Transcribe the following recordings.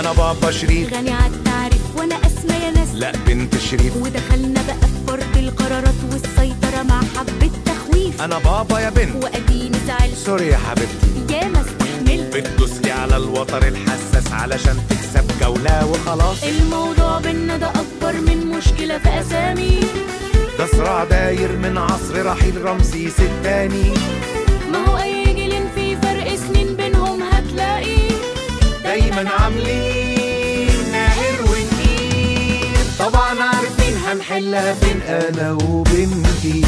انا بابا شريف غني عالتعريف وانا اسمى يا ناس لا بنت شريف ودخلنا بقى في فرض القرارات والسيطرة مع حبة تخويف انا بابا يا بنت واديني زعلت سوري يا حبيبتي يا ما استحملت بتدوسلي على الوتر الحساس علشان تكسب جولة وخلاص الموضوع بينا ده اكبر من مشكلة في اسامي ده صراع داير من عصر رحيل رمسيس التاني ما هو اي جيل في فرق سنين بينهم هتلاقي دايما عاملين ناهر ونقيل طبعا عارفين هنحلها فين انا وبنتي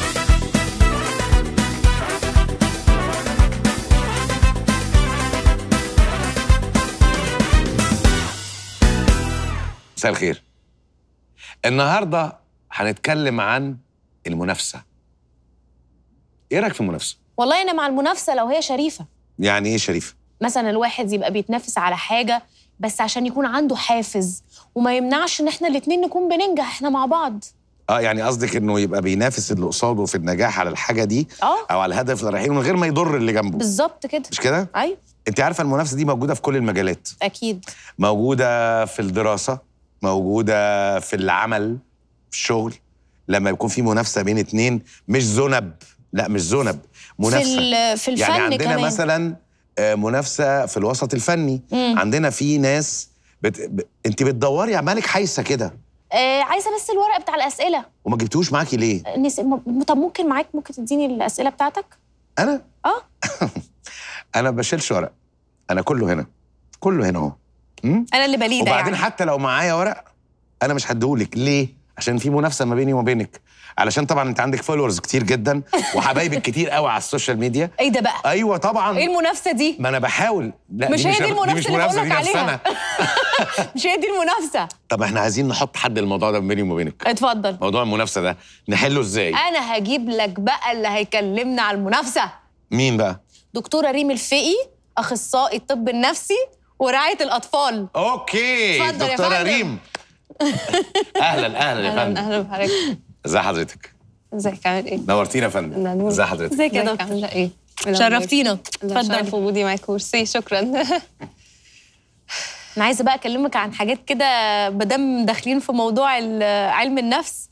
مساء الخير النهارده هنتكلم عن المنافسه ايه رايك في المنافسه والله انا مع المنافسه لو هي شريفه يعني ايه شريفه مثلا الواحد يبقى بيتنافس على حاجه بس عشان يكون عنده حافز وما يمنعش ان احنا الاتنين نكون بننجح احنا مع بعض اه يعني قصدك انه يبقى بينافس اللي قصاده في النجاح على الحاجه دي اه او على الهدف اللي رايحين من غير ما يضر اللي جنبه بالظبط كده مش كده ايوه انت عارفه المنافسه دي موجوده في كل المجالات اكيد موجوده في الدراسه موجوده في العمل في الشغل لما يكون في منافسه بين اتنين مش ذنب لا مش ذنب في منافسه ال- في الفن يعني عندنا كمان مثلا آه، منافسه في الوسط الفني مم. عندنا في ناس بت... ب... انت بتدوري يا مالك حايسه كده آه عايزه بس الورق بتاع الاسئله وما جبتوش معاكي ليه نس... م- طب ممكن معاك ممكن تديني الاسئله بتاعتك انا اه انا ما بشيلش ورق انا كله هنا كله هنا اهو مم؟ انا اللي بليده وبعدين يعني حتى لو معايا ورق انا مش هديهولك ليه عشان في منافسه ما بيني وما بينك علشان طبعا انت عندك فولورز كتير جدا وحبايبك كتير قوي على السوشيال ميديا ايه ده بقى ايوه طبعا ايه المنافسه دي ما انا بحاول لا مش هي دي مش المنافسة اللي منافسه بقولك دي عليها. نفسنا مش هي دي المنافسه طب احنا عايزين نحط حد الموضوع ده بيني وما بينك اتفضل موضوع المنافسه ده نحله ازاي انا هجيب لك بقى اللي هيكلمنا على المنافسه مين بقى دكتوره ريم الفقي اخصائي الطب النفسي ورعايه الاطفال اوكي اتفضل يا دكتوره فندم. ريم اهلا اهلا يا اهلا فندم اهلا بحضرتك ازي حضرتك ازيك عامل ايه؟ نورتينا يا فندم ده نور. ازي حضرتك ازيك يا ازيك دكتور عامله ايه؟ شرفتينا اتفضل اتفضل وجودي معاك ميرسي شكرا انا عايزه بقى اكلمك عن حاجات كده مادام داخلين في موضوع ال- علم النفس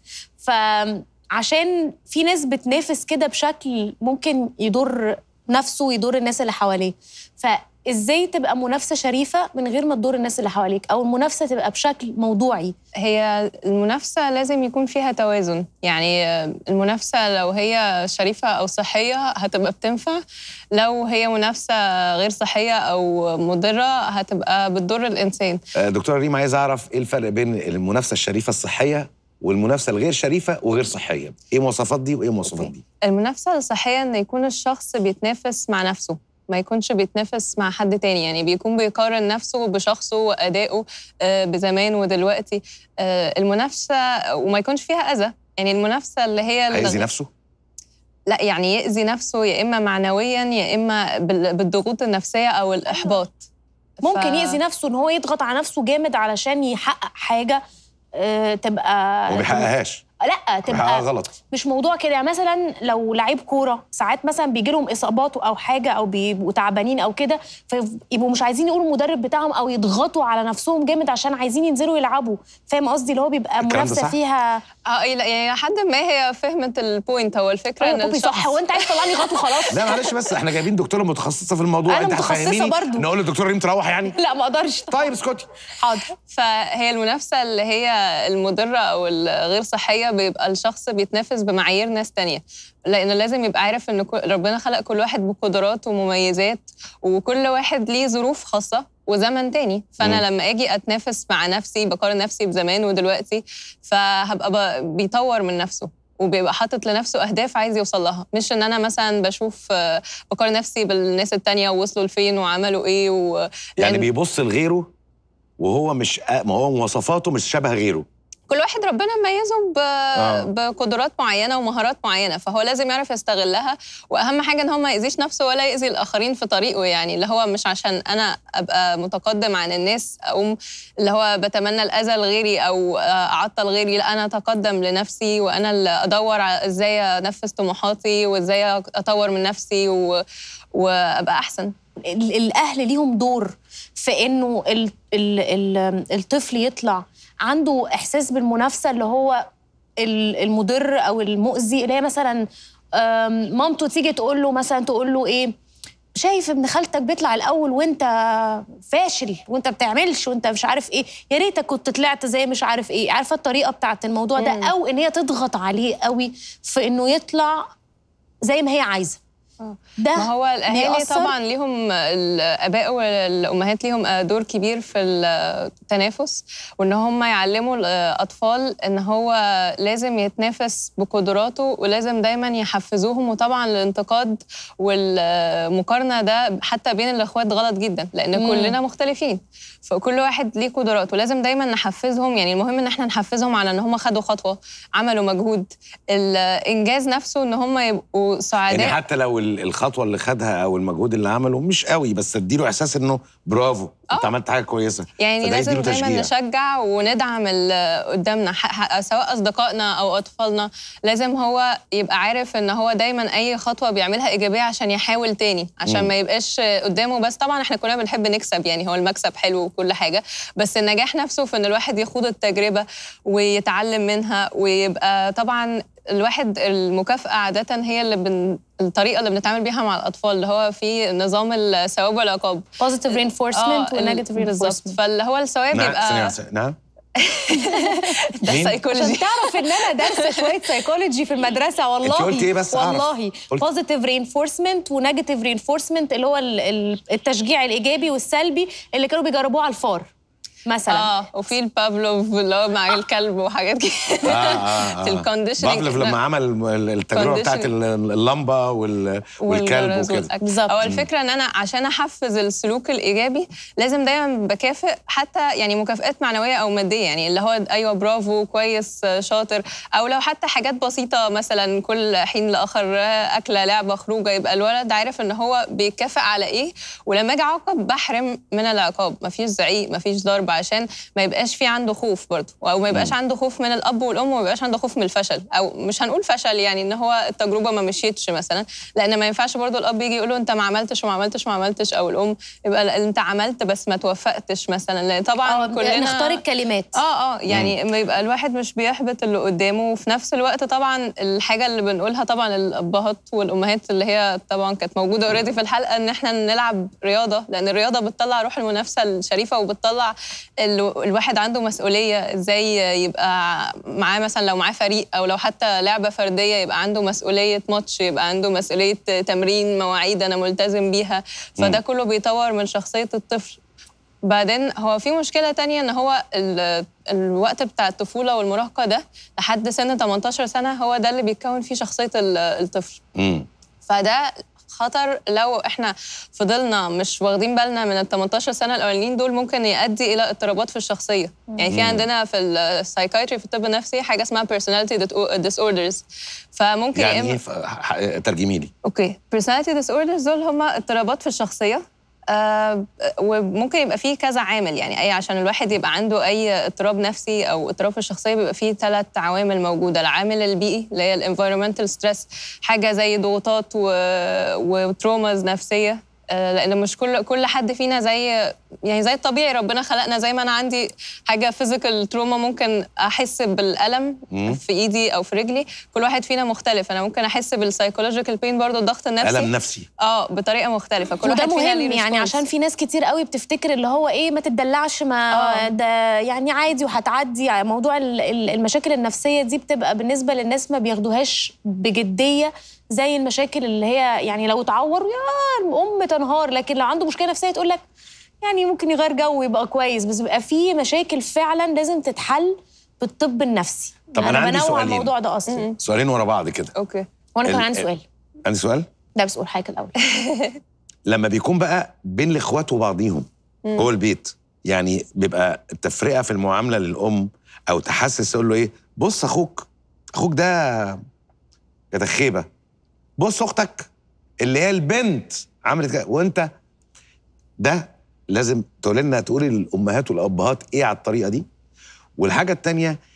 فعشان في ناس بتنافس كده بشكل ممكن يضر نفسه ويضر الناس اللي حواليه فازاي تبقى منافسه شريفه من غير ما تضر الناس اللي حواليك او المنافسه تبقى بشكل موضوعي هي المنافسه لازم يكون فيها توازن يعني المنافسه لو هي شريفه او صحيه هتبقى بتنفع لو هي منافسه غير صحيه او مضره هتبقى بتضر الانسان آه، دكتوره ريم عايز اعرف ايه الفرق بين المنافسه الشريفه الصحيه والمنافسه الغير شريفه وغير صحيه ايه مواصفات دي وايه مواصفات أوكي. دي المنافسة الصحية إن يكون الشخص بيتنافس مع نفسه ما يكونش بيتنافس مع حد تاني يعني بيكون بيقارن نفسه بشخصه وأدائه آه، بزمان ودلوقتي آه، المنافسة وما يكونش فيها أذى يعني المنافسة اللي هي هيأذي نفسه لا يعني يأذي نفسه يا إما معنويا يا إما بال- بالضغوط النفسية أو الإحباط ممكن ف- يأذي نفسه ان هو يضغط على نفسه جامد علشان يحقق حاجه آه، تبقى وما بيحققهاش لا بيحققها تبقى غلط مش موضوع كده يعني مثلا لو لعيب كوره ساعات مثلا بيجي لهم اصابات او حاجه او بيبقوا تعبانين او كده فيبقوا مش عايزين يقولوا المدرب بتاعهم او يضغطوا على نفسهم جامد عشان عايزين ينزلوا يلعبوا فاهم قصدي اللي هو بيبقى الكلام ده منافسه صح؟ فيها اه إيه، لا، يعني لحد ما هي فهمت البوينت هو الفكرة ايوه إن بوبي الشخص صح هو انت عايز تطلعني غلط وخلاص لا معلش بس احنا جايبين دكتوره متخصصه في الموضوع أنا انت متخصصة هتفهميني برضو. نقول للدكتوره ريم تروح يعني لا ما اقدرش طيب اسكتي حاضر فهي المنافسة اللي هي المضرة أو الغير صحية بيبقى الشخص بيتنافس بمعايير ناس تانية لأنه لازم يبقى عارف إن كل- ربنا خلق كل واحد بقدرات ومميزات وكل واحد ليه ظروف خاصة وزمن تاني فأنا مم. لما أجي أتنافس مع نفسي بقارن نفسي بزمان ودلوقتي فهبقى ب- بيطور من نفسه وبيبقى حاطط لنفسه اهداف عايز يوصل لها مش ان انا مثلا بشوف آه، بقارن نفسي بالناس التانية ووصلوا لفين وعملوا ايه و... يعني لأن- بيبص لغيره وهو مش ما هو مواصفاته مش شبه غيره كل واحد ربنا ميزه ب... آه. بقدرات معينه ومهارات معينه فهو لازم يعرف يستغلها واهم حاجه ان هو ما يأذيش نفسه ولا يأذي الاخرين في طريقه يعني اللي هو مش عشان انا ابقى متقدم عن الناس اقوم اللي هو بتمنى الاذى لغيري او اعطل غيري لا انا اتقدم لنفسي وانا اللي ادور على ازاي انفذ طموحاتي وازاي اطور من نفسي و... وابقى احسن ال- الاهل ليهم دور في انه ال ال ال الطفل يطلع عنده احساس بالمنافسه اللي هو ال- المضر او المؤذي اللي هي مثلا آم، مامته تيجي تقول له مثلا تقول له ايه شايف ابن خالتك بيطلع الاول وانت فاشل وانت بتعملش وانت مش عارف ايه يا ريتك كنت طلعت زي مش عارف ايه عارفه الطريقه بتاعت الموضوع ده او ان هي تضغط عليه قوي في انه يطلع زي ما هي عايزه ده ما هو الاهالي بيأثر؟ طبعا ليهم الاباء والامهات ليهم دور كبير في التنافس وان هم يعلموا الاطفال ان هو لازم يتنافس بقدراته ولازم دايما يحفزوهم وطبعا الانتقاد والمقارنه ده حتى بين الاخوات غلط جدا لان مم. كلنا مختلفين فكل واحد ليه قدراته لازم دايما نحفزهم يعني المهم ان احنا نحفزهم على ان هم خدوا خطوه عملوا مجهود الانجاز نفسه ان هم يبقوا سعداء يعني حتى لو ال- الخطوه اللي خدها او المجهود اللي عمله مش قوي بس اديله احساس انه برافو انت آه. عملت حاجه كويسه يعني فده لازم يديله دايما تشجيع. نشجع وندعم اللي قدامنا ح- ح- سواء اصدقائنا او اطفالنا لازم هو يبقى عارف ان هو دايما اي خطوه بيعملها ايجابيه عشان يحاول تاني عشان مم. ما يبقاش قدامه بس طبعا احنا كلنا بنحب نكسب يعني هو المكسب حلو وكل حاجه بس النجاح نفسه في ان الواحد يخوض التجربه ويتعلم منها ويبقى طبعا الواحد المكافأة عادة هي اللي بن... الطريقة اللي بنتعامل بيها مع الأطفال اللي هو في نظام الثواب والعقاب positive reinforcement ال- والنيجاتيف بالظبط reinforcement فاللي هو الثواب نعم يبقى ثانية واحدة. نعم ده مين؟ سايكولوجي عشان تعرف ان انا دارسه شويه سايكولوجي في المدرسه والله أنت قلتي إيه بس أعرف؟ والله قلت- بوزيتيف رينفورسمنت ونيجاتيف رينفورسمنت اللي هو ال- ال- التشجيع الايجابي والسلبي اللي كانوا بيجربوه على الفار مثلا اه وفي البافلوف اللي هو مع الكلب وحاجات كده اه اه في الكونديشننج بافلوف لما عمل ال- التجربه بتاعت ال- اللمبه وال- والكلب والرز وكده والأكل. بالظبط. هو الفكره ان انا عشان احفز السلوك الايجابي لازم دايما بكافئ حتى يعني مكافئات معنويه او ماديه يعني اللي هو ايوه برافو كويس آه، شاطر او لو حتى حاجات بسيطه مثلا كل حين لاخر آه، اكله لعبه خروجه يبقى الولد عارف ان هو بيكافئ على ايه ولما اجي اعاقب بحرم من العقاب مفيش زعيق مفيش ضرب عشان ما يبقاش في عنده خوف برضه او ما يبقاش عنده خوف من الاب والام وما يبقاش عنده خوف من الفشل او مش هنقول فشل يعني ان هو التجربه ما مشيتش مثلا لان ما ينفعش برضه الاب يجي يقول له انت ما عملتش وما عملتش وما عملتش او الام يبقى لا، انت عملت بس ما توفقتش مثلا لان طبعا اه كلنا نختار الكلمات اه اه يعني ما يبقى الواحد مش بيحبط اللي قدامه وفي نفس الوقت طبعا الحاجه اللي بنقولها طبعا الابهات والامهات اللي هي طبعا كانت موجوده اوريدي في الحلقه ان احنا نلعب رياضه لان الرياضه بتطلع روح المنافسه الشريفه وبتطلع ال- الواحد عنده مسؤوليه ازاي يبقى معاه مثلا لو معاه فريق او لو حتى لعبه فرديه يبقى عنده مسؤوليه ماتش يبقى عنده مسؤوليه تمرين مواعيد انا ملتزم بيها فده كله بيطور من شخصيه الطفل بعدين هو في مشكلة تانية ان هو ال- الوقت بتاع الطفولة والمراهقة ده لحد سن 18 سنة هو ده اللي بيتكون فيه شخصية ال- الطفل مم. فده خطر لو احنا فضلنا مش واخدين بالنا من ال 18 سنه الاولانيين دول ممكن يؤدي الى اضطرابات في الشخصيه يعني في عندنا في السايكايتري في الطب النفسي حاجه اسمها personality disorders فممكن يا يعني إما- ايه ف- ح- ترجمي لي اوكي personality disorders دول هم اضطرابات في الشخصيه آه وممكن يبقى فيه كذا عامل يعني اي عشان الواحد يبقى عنده اي اضطراب نفسي او اضطراب في الشخصيه بيبقى فيه ثلاث عوامل موجوده العامل البيئي اللي هي الانفيرومنتال ستريس حاجه زي ضغوطات و- وتروماز نفسيه آه، لان مش كل كل حد فينا زي يعني زي الطبيعي ربنا خلقنا زي ما انا عندي حاجه فيزيكال تروما ممكن احس بالالم مم. في ايدي او في رجلي كل واحد فينا مختلف انا ممكن احس بالسايكولوجيكال بين برضو الضغط النفسي الم نفسي اه بطريقه مختلفه كل وده واحد فينا مهم ليه يعني response. عشان في ناس كتير قوي بتفتكر اللي هو ايه ما تتدلعش ما آه. ده يعني عادي وهتعدي موضوع ال- ال- المشاكل النفسيه دي بتبقى بالنسبه للناس ما بياخدوهاش بجديه زي المشاكل اللي هي يعني لو اتعور يا الام تنهار لكن لو عنده مشكله نفسيه تقول لك يعني ممكن يغير جو ويبقى كويس بس بيبقى في مشاكل فعلا لازم تتحل بالطب النفسي طب أنا عندي بنوع سؤالين. الموضوع ده اصلا سؤالين ورا بعض كده اوكي وانا كمان ال- عندي سؤال عندي سؤال ده بس قول حاجه الاول لما بيكون بقى بين الاخوات وبعضيهم جوه البيت يعني بيبقى التفرقه في المعامله للام او تحسس تقول له ايه بص اخوك اخوك ده كده خيبه بص اختك اللي هي البنت عملت كده وانت ده لازم تقول لنا تقولي للامهات والابهات ايه على الطريقه دي والحاجه التانية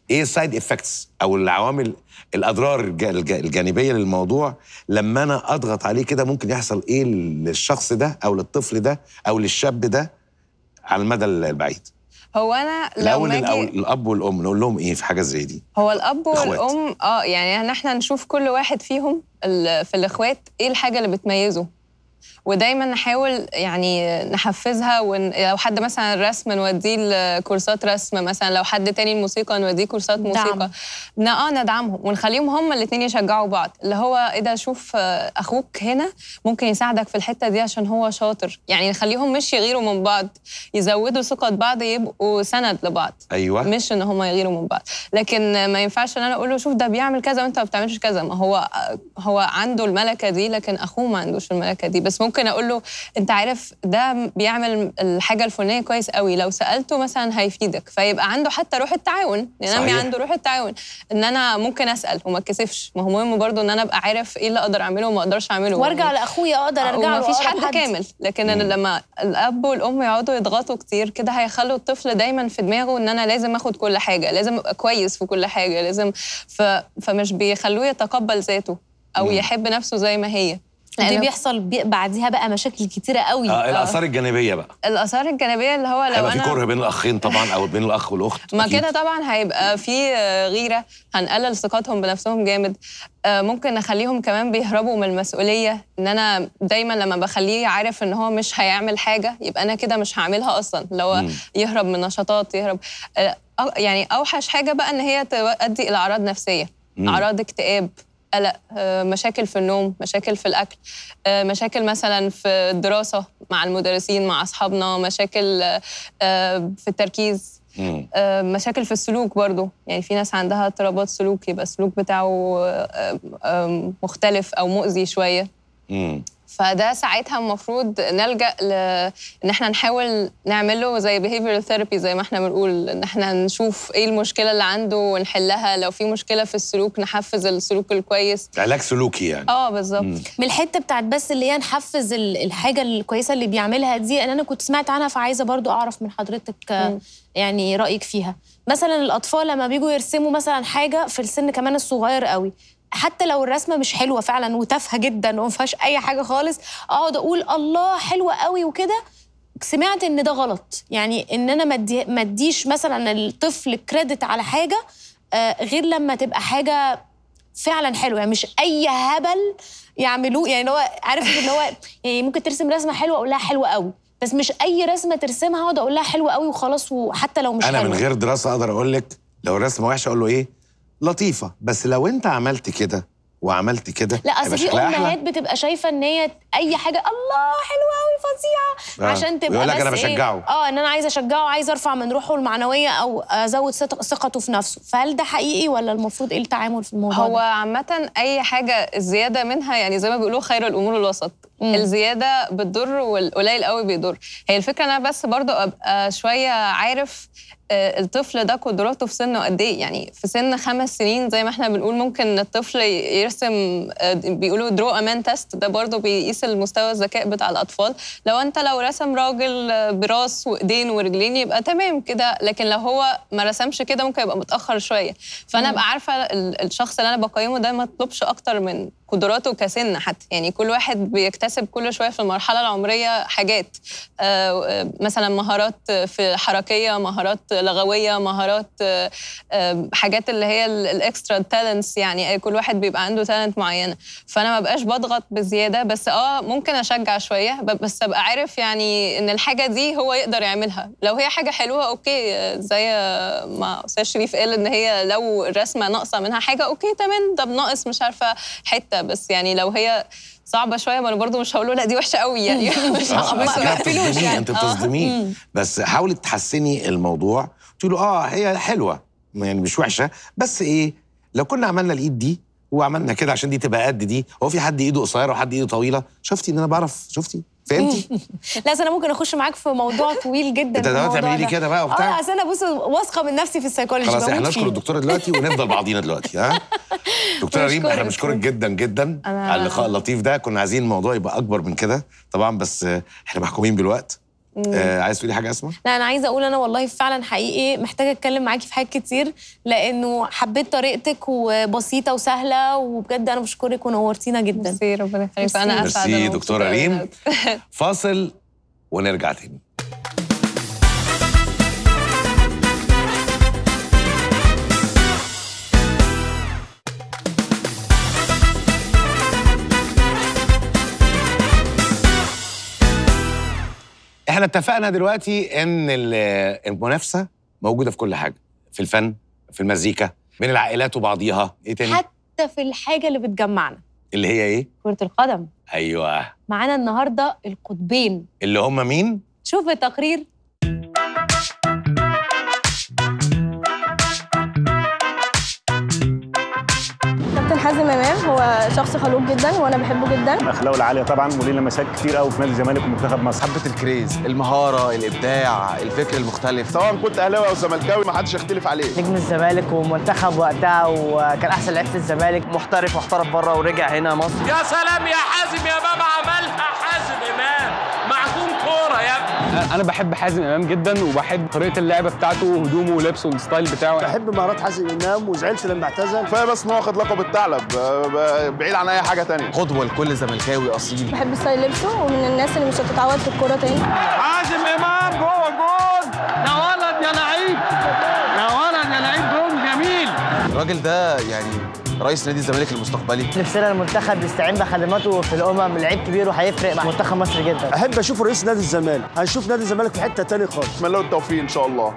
ايه السايد افكتس او العوامل الاضرار الج- الج- الجانبيه للموضوع لما انا اضغط عليه كده ممكن يحصل ايه للشخص ده او للطفل ده او للشاب ده على المدى البعيد هو انا لو الاول ما الأول- اجي الاب والام نقول لهم ايه في حاجه زي دي هو الاب إخوات. والام اه يعني ان احنا نشوف كل واحد فيهم ال- في الاخوات ايه الحاجه اللي بتميزه ودايما نحاول يعني نحفزها ون... لو حد مثلا الرسم نوديه لكورسات رسم مثلا لو حد تاني الموسيقى نوديه كورسات موسيقى دعم. ن- اه ندعمهم ونخليهم هما الاثنين يشجعوا بعض اللي هو ايه ده شوف آه، اخوك هنا ممكن يساعدك في الحته دي عشان هو شاطر يعني نخليهم مش يغيروا من بعض يزودوا ثقه بعض يبقوا سند لبعض ايوه مش ان هم يغيروا من بعض لكن ما ينفعش ان انا اقول له شوف ده بيعمل كذا وانت ما بتعملش كذا ما هو هو عنده الملكه دي لكن اخوه ما عندوش الملكه دي بس ممكن اقول له انت عارف ده بيعمل الحاجه الفلانيه كويس قوي لو سالته مثلا هيفيدك فيبقى عنده حتى روح التعاون ننمي صحيح. عنده روح التعاون ان انا ممكن اسال وما اتكسفش ما هو مهم برضو ان انا ابقى عارف ايه اللي اقدر اعمله وما اقدرش اعمله وارجع يعني لاخويا اقدر ارجع له وما فيش أقرب حد كامل لكن أنا لما الاب والام يقعدوا يضغطوا كتير كده هيخلوا الطفل دايما في دماغه ان انا لازم اخد كل حاجه لازم ابقى كويس في كل حاجه لازم ف... فمش بيخلوه يتقبل ذاته او مم. يحب نفسه زي ما هي دي لأنه بيحصل بي بعديها بقى مشاكل كتيره قوي آه الاثار الجانبيه بقى الاثار الجانبيه اللي هو لو هيبقى في انا كره بين الاخين طبعا او بين الاخ والاخت ما أكيد. كده طبعا هيبقى في آه، غيره هنقلل ثقتهم بنفسهم جامد آه، ممكن نخليهم كمان بيهربوا من المسؤوليه ان انا دايما لما بخليه عارف ان هو مش هيعمل حاجه يبقى انا كده مش هعملها اصلا لو مم. يهرب من نشاطات يهرب آه، أو- يعني اوحش حاجه بقى ان هي تؤدي الى اعراض نفسيه مم. اعراض اكتئاب قلق آه، مشاكل في النوم مشاكل في الاكل آه، مشاكل مثلا في الدراسه مع المدرسين مع اصحابنا مشاكل آه، آه، في التركيز مم. آه، مشاكل في السلوك برضو يعني في ناس عندها اضطرابات سلوك يبقى السلوك بتاعه آه، آه، مختلف او مؤذي شويه مم. فده ساعتها المفروض نلجا ل... ان احنا نحاول نعمله زي behavioral therapy زي ما احنا بنقول ان احنا نشوف ايه المشكله اللي عنده ونحلها لو في مشكله في السلوك نحفز السلوك الكويس علاج سلوكي يعني اه بالظبط مم. من الحته بتاعت بس اللي هي نحفز ال- الحاجه الكويسه اللي بيعملها دي ان انا كنت سمعت عنها فعايزه برضو اعرف من حضرتك آه، مم. يعني رايك فيها مثلا الاطفال لما بيجوا يرسموا مثلا حاجه في السن كمان الصغير قوي حتى لو الرسمه مش حلوه فعلا وتافهه جدا وما فيهاش اي حاجه خالص اقعد اقول الله حلوه قوي وكده سمعت ان ده غلط يعني ان انا ما أدي- ما اديش مثلا الطفل كريدت على حاجه آه، غير لما تبقى حاجه فعلا حلوه يعني مش اي هبل يعملوه يعني هو عارف ان هو يعني ممكن ترسم رسمه حلوه اقول لها حلوه قوي بس مش اي رسمه ترسمها اقعد اقول لها حلوه قوي وخلاص وحتى لو مش انا حلوه من غير دراسه اقدر اقول لك لو الرسمه وحشه اقول له ايه لطيفه بس لو انت عملت كده وعملت كده لا اصل هيبقى في شكلها أحلى. امهات بتبقى شايفه ان هي اي حاجه الله حلوه قوي فظيعه آه. عشان تبقى ويقول لك بس أنا إيه؟ بشجعه. اه ان انا عايزه اشجعه عايزه ارفع من روحه المعنويه او ازود ثق- ثقته في نفسه فهل ده حقيقي ولا المفروض ايه التعامل في الموضوع هو ده؟ عامة أي حاجة الزيادة منها يعني زي ما بيقولوا خير الأمور الوسط مم. الزيادة بتضر والقليل قوي بيضر هي الفكرة أنا بس برضو أبقى شوية عارف آه، الطفل ده قدراته في سنه قد ايه يعني في سن خمس سنين زي ما احنا بنقول ممكن الطفل يرسم آه، بيقولوا درو امان تيست ده برضو بيقيس المستوى الذكاء بتاع الاطفال لو انت لو رسم راجل آه، براس وايدين ورجلين يبقى تمام كده لكن لو هو ما رسمش كده ممكن يبقى متاخر شويه فانا ابقى عارفه ال- الشخص اللي انا بقيمه ده ما يطلبش اكتر من قدراته كسن حتى يعني كل واحد بيكتسب كل شويه في المرحله العمريه حاجات آه، آه، مثلا مهارات في حركيه مهارات لغويه مهارات آه، آه، حاجات اللي هي الاكسترا تالنتس يعني كل واحد بيبقى عنده تالنت معينه فانا ما بقاش بضغط بزياده بس اه ممكن اشجع شويه ب- بس ابقى عارف يعني ان الحاجه دي هو يقدر يعملها لو هي حاجه حلوه اوكي آه، زي ما استاذ شريف قال ان هي لو الرسمه ناقصه منها حاجه اوكي تمام ده ناقص مش عارفه حته بس يعني لو هي صعبه شويه ما انا برضو مش هقول له لا دي وحشه قوي يعني مش آه، هقبل- أصل ما كده اقفلوش بتصدميه يعني انت آه. بتصدميه بس حاولي تحسني الموضوع تقولي له اه هي حلوه يعني مش وحشه بس ايه لو كنا عملنا الايد دي وعملنا كده عشان دي تبقى قد دي هو في حد ايده قصيره وحد ايده طويله شفتي ان انا بعرف شفتي فهمتي لا أصل انا ممكن اخش معاك في موضوع طويل جدا انت في دلوقتي الموضوع تعملي لي ده. كده بقى وبتاع اه اصل انا بص واثقه من نفسي في السيكولوجي خلاص بموت احنا نشكر فيه. الدكتوره دلوقتي ونفضل بعضينا دلوقتي ها دكتوره ريم احنا بشكرك. بنشكرك جدا جدا أنا- على اللقاء اللطيف ده كنا عايزين الموضوع يبقى اكبر من كده طبعا بس آه، احنا محكومين بالوقت آه عايز تقولي حاجه اسمع لا انا عايزه اقول انا والله فعلا حقيقي محتاجه اتكلم معاكي في حاجات كتير لانه حبيت طريقتك وبسيطه وسهله وبجد انا بشكرك ونورتينا جدا ميرسي ربنا يخليك ميرسي. انا اسعد ميرسي أنا دكتورة مبسوطة أوي ريم. النهاردة. فاصل ونرجع تاني احنا اتفقنا دلوقتي ان ال- المنافسه موجوده في كل حاجه في الفن في المزيكا بين العائلات وبعضيها ايه تاني حتى في الحاجه اللي بتجمعنا اللي هي ايه كره القدم ايوه معانا النهارده القطبين اللي هم مين شوف التقرير كابتن حازم امام هو شخص خلوق جدا وانا بحبه جدا اخلاقه العاليه طبعا وليه لمسات كتير قوي في نادي الزمالك ومنتخب مصر حبة الكريز المهارة الإبداع الفكر المختلف سواء كنت اهلاوي او زملكاوي ما حدش يختلف عليه نجم الزمالك ومنتخب وقتها وكان احسن لعيبه الزمالك محترف واحترف بره ورجع هنا مصر يا سلام يا حازم يا بابا عملها حازم امام معدوم كوره يا ابني انا بحب حازم امام جدا وبحب طريقه اللعبه بتاعته وهدومه ولبسه والستايل بتاعه بحب مهارات حازم امام وزعلت لما اعتزل كفايه بس ان هو واخد لقب الثعلب آه، ب- بعيد عن اي حاجه تانية قدوة لكل زملكاوي أصيل بحب ستايل لبسه ومن الناس اللي مش هتتعود في الكوره تاني حازم امام جوه جول يا ولد يا لعيب يا ولد يا لعيب جول جميل الراجل ده يعني رئيس نادي الزمالك المستقبلي نفسنا المنتخب يستعين بخدماته في الامم لعيب كبير وهيفرق مع منتخب مصر جدا احب اشوف رئيس نادي الزمالك هنشوف نادي الزمالك في حته تاني خالص اتمنى له التوفيق ان شاء الله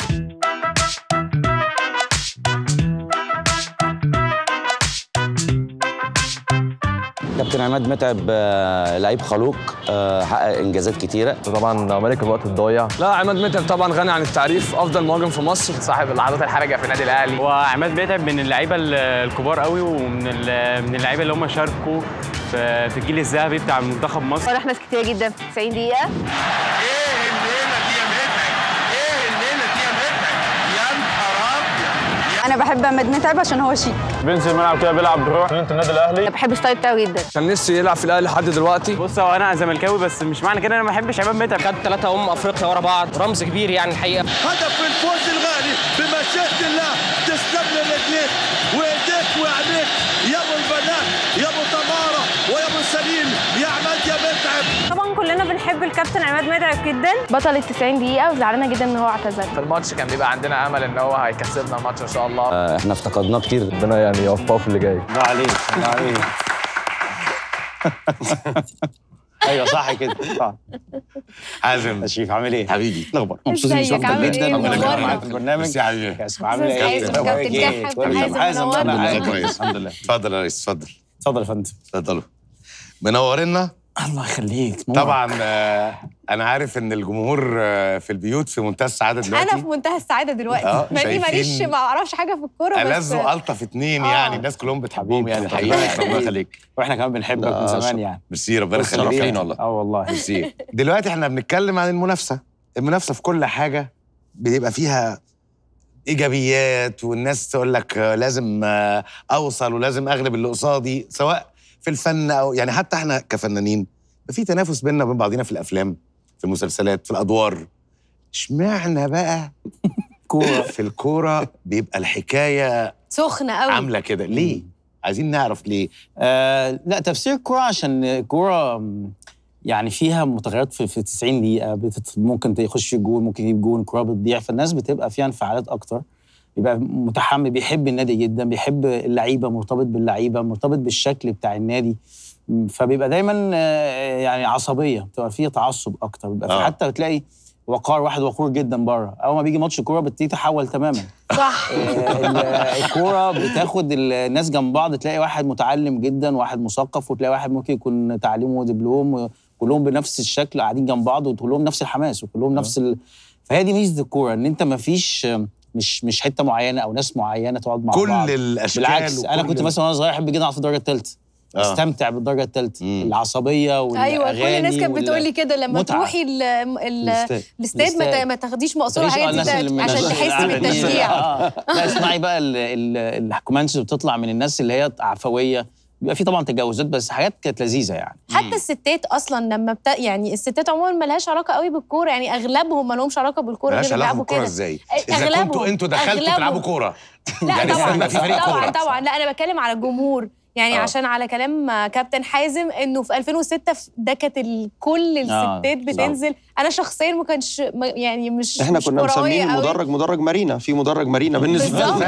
كابتن عماد متعب آه، لعيب خلوق آه، حقق انجازات كتيره طبعا ملك الوقت الضايع لا عماد متعب طبعا غني عن التعريف افضل مهاجم في مصر صاحب اللحظات الحرجه في النادي الاهلي وعماد متعب من اللعيبه ال- الكبار قوي ومن ال- من اللعيبه اللي هم شاركوا في في الجيل الذهبي بتاع منتخب مصر فرح ناس كتير جدا في 90 دقيقه ايه الليله دي يا متعب ايه الليله دي يا متعب يا نهار ابيض انا بحب عماد متعب عشان هو شيك بينزل الملعب كده بيلعب بروح انت النادي الاهلي بحب ستايل بتاعه جدا كان نفسي يلعب في الاهلي لحد دلوقتي بص هو انا زملكاوي بس مش معنى كده انا ما بحبش عماد متعب خد ثلاثة أمم أفريقيا ورا بعض رمز كبير يعني الحقيقة هدف الفوز الغالي بمشيئه الله تسلم لي رجليك وايديك وعينيك يا ابو البنات يا ابو تماره ويا ابو سليم يا عماد يا متعب طبعا كلنا بنحب الكابتن عماد متعب جدا بطل ال 90 دقيقه وزعلانه جدا ان هو اعتزل في الماتش كان بيبقى عندنا امل ان هو هيكسبنا الماتش ان شاء الله آه، احنا افتقدناه كتير ربنا يعني يوفقه في اللي جاي لا عليك لا عليك ايوه صح كده صح حازم شريف عامل ايه؟ حبيبي الاخبار ازيك عامل ايه ربنا يكرمك. منورنا في البرنامج ميرسي يا حبيبي كاسف عامل ايه؟ حازم، كابتن أخبارك إيه؟ كحك، كله تمام. حازم حازم منورنا. لا، لا، الحمد لله كويس. الحمد لله اتفضل يا ريس اتفضل اتفضل يا فندم اتفضلوا منورنا الله يخليك طبعا آه، انا عارف ان الجمهور آه، في البيوت في منتهى السعاده دلوقتي انا في منتهى السعاده دلوقتي آه، ماني شايفين- ماليش ما اعرفش حاجه في الكوره بس ألذ والطف اتنين آه. يعني الناس كلهم بتحبهم يعني الحقيقه ربنا يخليك واحنا كمان بنحبك من زمان يعني ميرسي ربنا بس يخليك شرفين والله اه والله ميرسي دلوقتي احنا بنتكلم عن المنافسه المنافسه في كل حاجه بيبقى فيها ايجابيات والناس تقول لك آه، لازم آه، اوصل ولازم اغلب اللي قصادي سواء في الفن او يعني حتى احنا كفنانين في تنافس بيننا وبين بعضينا في الافلام في المسلسلات في الادوار اشمعنى بقى كوره في الكوره بيبقى الحكايه سخنه قوي عامله كده ليه عايزين نعرف ليه آه لا تفسير الكوره عشان الكوره م، يعني فيها متغيرات في, في 90 دقيقه بتت ممكن يخش في جول ممكن يجيب جول الكوره بتضيع فالناس بتبقى فيها انفعالات اكتر بيبقى متحمل بيحب النادي جدا بيحب اللعيبه مرتبط باللعيبه مرتبط بالشكل بتاع النادي م، فبيبقى دايما آه، يعني عصبيه بتبقى فيه تعصب اكتر بيبقى في آه. حتى بتلاقي وقار واحد وقور جدا بره اول ما بيجي ماتش كوره بتبتدي تحول تماما صح آه، ال- الكوره بتاخد الناس جنب بعض تلاقي واحد متعلم جدا واحد مثقف وتلاقي واحد ممكن يكون تعليمه دبلوم كلهم بنفس الشكل قاعدين جنب بعض وكلهم نفس الحماس وكلهم نفس ال... فهي دي ميزه الكوره ان انت ما فيش مش مش حته معينه او ناس معينه تقعد مع كل بعض الاشكال بالعكس انا وكل كنت ال- مثلا وانا صغير احب جدا اقعد في الدرجه الثالثه آه. استمتع بالدرجه الثالثه العصبيه والاغاني ايوه كل الناس كانت وال- بتقول لي كده لما متعة. تروحي ال- ال- الاستاد. الاستاد ما ت- الاستاد. ما تاخديش مقصوره تعيش الحاجات على الناس دي اللي من عشان الناس تحسي العاديين. بالتشجيع آه. لا اسمعي بقى ال- ال- الكومنتس اللي بتطلع من الناس اللي هي عفويه بيبقى في طبعا تجاوزات بس حاجات كانت لذيذه يعني حتى الستات اصلا لما بتا... يعني الستات عموما ما لهاش علاقه قوي بالكوره يعني اغلبهم ما لهمش علاقه بالكوره ملهاش غير علاقه بيلعبوا بالكوره كده ازاي؟ اذا أغلبهم- كنتوا انتوا دخلتوا أغلبهم. تلعبوا كوره لا يعني طبعا استنى في فريق طبعا كوره طبعا لا انا بتكلم على الجمهور يعني آه. آه. عشان على كلام آه، كابتن حازم انه في 2006 في- ده كانت ال- كل الستات بالظبط. بتنزل انا شخصيا ما كانش ما- يعني مش احنا مش كنا كروية مسمين قوي. المدرج مدرج مارينا في مدرج مارينا بالنسبه بالظبط.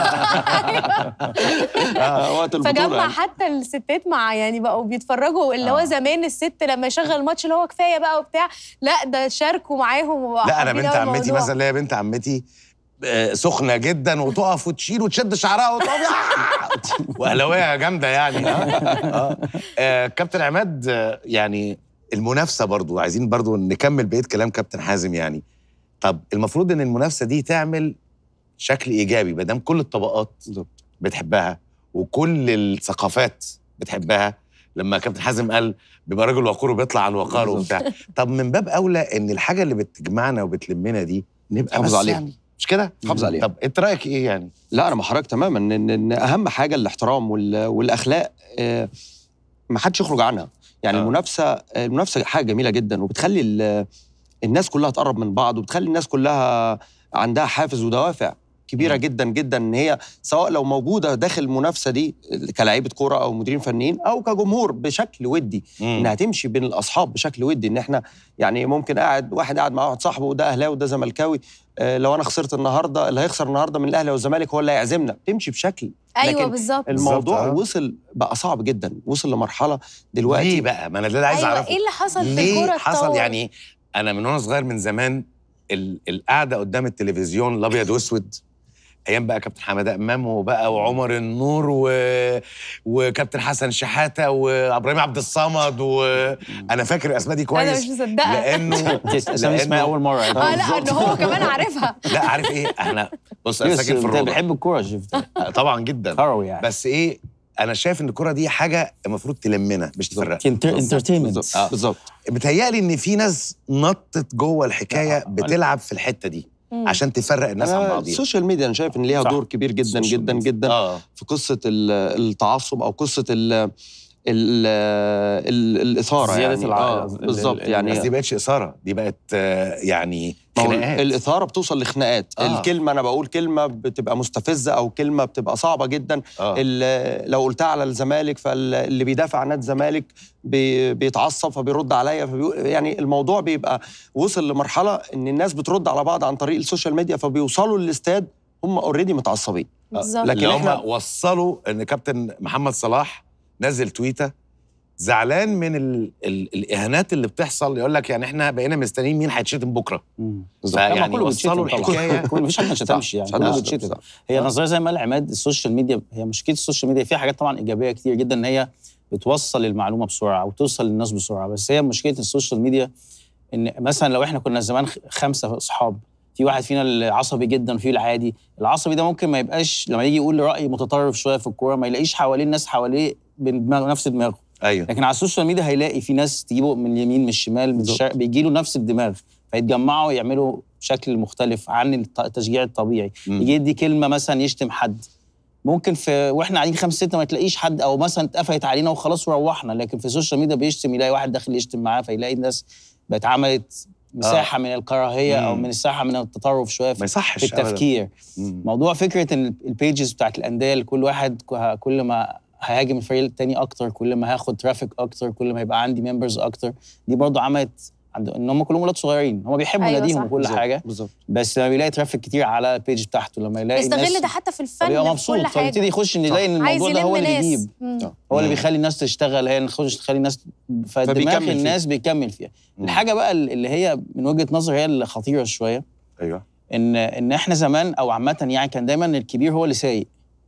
لنا وقت البطوله فجمع يعني. حتى الستات مع يعني بقوا بيتفرجوا اللي هو آه. زمان الست لما يشغل الماتش اللي هو كفايه بقى وبتاع لا ده شاركوا معاهم وبقوا لا انا حابين بنت أوي عمتي الموضوع. مثلا اللي هي بنت عمتي آه، سخنه جدا وتقف وتشيل وتشد شعرها وتقف واهلاويه جامده يعني آه. آه. آه. كابتن عماد آه، يعني المنافسه برضو عايزين برضو نكمل بقيه كلام كابتن حازم يعني طب المفروض ان المنافسه دي تعمل شكل ايجابي ما دام كل الطبقات بتحبها وكل الثقافات بتحبها لما كابتن حازم قال بيبقى راجل وقور وبيطلع على الوقار وبتاع طب من باب اولى ان الحاجه اللي بتجمعنا وبتلمنا دي نبقى حافظ بس عليها. يعني مش كده؟ حافظ عليها. طب انت رايك ايه يعني؟ لا انا مع حضرتك تماما ان ان اهم حاجه الاحترام وال- والاخلاق آه، ما حدش يخرج عنها يعني آه. المنافسه المنافسه حاجه جميله جدا وبتخلي ال- الناس كلها تقرب من بعض وبتخلي الناس كلها عندها حافز ودوافع كبيره جدا جدا ان هي سواء لو موجوده داخل المنافسه دي كلاعيبه كوره او مديرين فنيين او كجمهور بشكل ودي انها تمشي بين الاصحاب بشكل ودي ان احنا يعني ممكن قاعد واحد قاعد مع واحد صاحبه وده اهلاوي وده زملكاوي آه، لو انا خسرت النهارده اللي هيخسر النهارده من الاهلي والزمالك هو اللي هيعزمنا تمشي بشكل ايوه لكن بالظبط الموضوع بالظبط، آه. وصل بقى صعب جدا وصل لمرحله دلوقتي ليه بقى؟ ما انا ده اللي عايز ايوه اعرفه ايه اللي حصل في ليه الكوره حصل اتطور؟ يعني انا من وانا صغير من زمان ال- القعده قدام التلفزيون الابيض واسود ايام بقى كابتن حماده امام وبقى وعمر النور و... وكابتن حسن شحاته وابراهيم عبد الصمد وانا فاكر الاسماء دي كويس انا مش مصدقه لانه اسامي اسمها اول مره اه لا ان هو كمان عارفها لا عارف ايه احنا بص انا بس ساكن في انت الروضه بتحب الكوره شفت طبعا جدا كروي يعني بس ايه انا شايف ان الكوره دي حاجه المفروض تلمنا مش تفرقنا انترتينمنت آه. بالظبط بتهيألي ان في ناس نطت جوه الحكايه بتلعب في الحته دي عشان تفرق الناس عن أنا بعضيها السوشيال ميديا انا شايف ان ليها صح. دور كبير جدا السوشيال جدا ميديا. جدا آه. في قصه ال- التعصب او قصه ال ال ال الاثاره زيادة يعني الع- آه ال- بالظبط ال- يعني بس دي بقتش اثاره دي بقت آه، يعني ما هو خناقات الاثاره بتوصل لخناقات آه. آه. الكلمه انا بقول كلمه بتبقى مستفزه او كلمه بتبقى صعبه جدا آه. ال- لو قلتها على الزمالك فاللي بيدافع عن نادي الزمالك بي بيتعصب فبيرد عليا فبيقول يعني الموضوع بيبقى وصل لمرحله ان الناس بترد على بعض عن طريق السوشيال ميديا فبيوصلوا للاستاد هم اوريدي متعصبين بالظبط لكن لكن هم احنا وصلوا ان كابتن محمد صلاح نزل تويته زعلان من ال ال الاهانات اللي بتحصل يقول لك يعني احنا بقينا مستنيين مين هيتشتم بكره فيعني كله وصلوا بيتشتم طبعاً. الحكايه كله مفيش حد ما شتمش يعني صح، كله صح، بيتشتم صح. هي نظريه زي ما قال عماد السوشيال ميديا هي مشكله السوشيال ميديا فيها حاجات طبعا ايجابيه كتير جدا ان هي بتوصل المعلومه بسرعه وتوصل للناس بسرعه بس هي مشكله السوشيال ميديا ان مثلا لو احنا كنا زمان خ- خمسه اصحاب في واحد فينا العصبي جدا وفي العادي العصبي ده ممكن ما يبقاش لما يجي يقول راي متطرف شويه في الكوره ما يلاقيش حواليه الناس حواليه بدماغه نفس دماغه ايوه لكن على السوشيال ميديا هيلاقي في ناس تجيبه من اليمين من الشمال من الشرق بيجي له نفس الدماغ فيتجمعوا يعملوا شكل مختلف عن الت- التشجيع الطبيعي مم. يجي يدي كلمه مثلا يشتم حد ممكن في واحنا قاعدين خمسه سته ما تلاقيش حد او مثلا اتقفلت علينا وخلاص وروحنا لكن في السوشيال ميديا بيشتم يلاقي واحد داخل يشتم معاه فيلاقي الناس بقت عملت مساحه من الكراهيه او مم. من مساحه من التطرف شويه ما في, يصحش في التفكير مم. موضوع فكره ان البيجز بتاعت الانديه اللي كل واحد ك- كل ما هيهاجم الفريق التاني اكتر كل ما هاخد ترافيك اكتر كل ما يبقى عندي ممبرز اكتر دي برضو عملت عند ان هم كلهم ولاد صغيرين هم بيحبوا أيوة ناديهم صح. وكل بالظبط، حاجه بالظبط بس لما بيلاقي ترافيك كتير على البيج بتاعته لما يلاقي بيستغل الناس ده حتى في الفن بيبقى في مبسوط كل حاجه فيبتدي يخش ان يلاقي ان عايز الموضوع ده هو يلم اللي ناس بيجيب مم. هو اللي مم. بيخلي الناس تشتغل هي اللي تخش تخلي الناس فدماغ فبيكمل فيه. الناس بيكمل فيها مم. الحاجه بقى اللي هي من وجهه نظر هي اللي خطيره شويه ايوه ان ان احنا زمان او عامه يعني كان دايما الكبير هو اللي سايق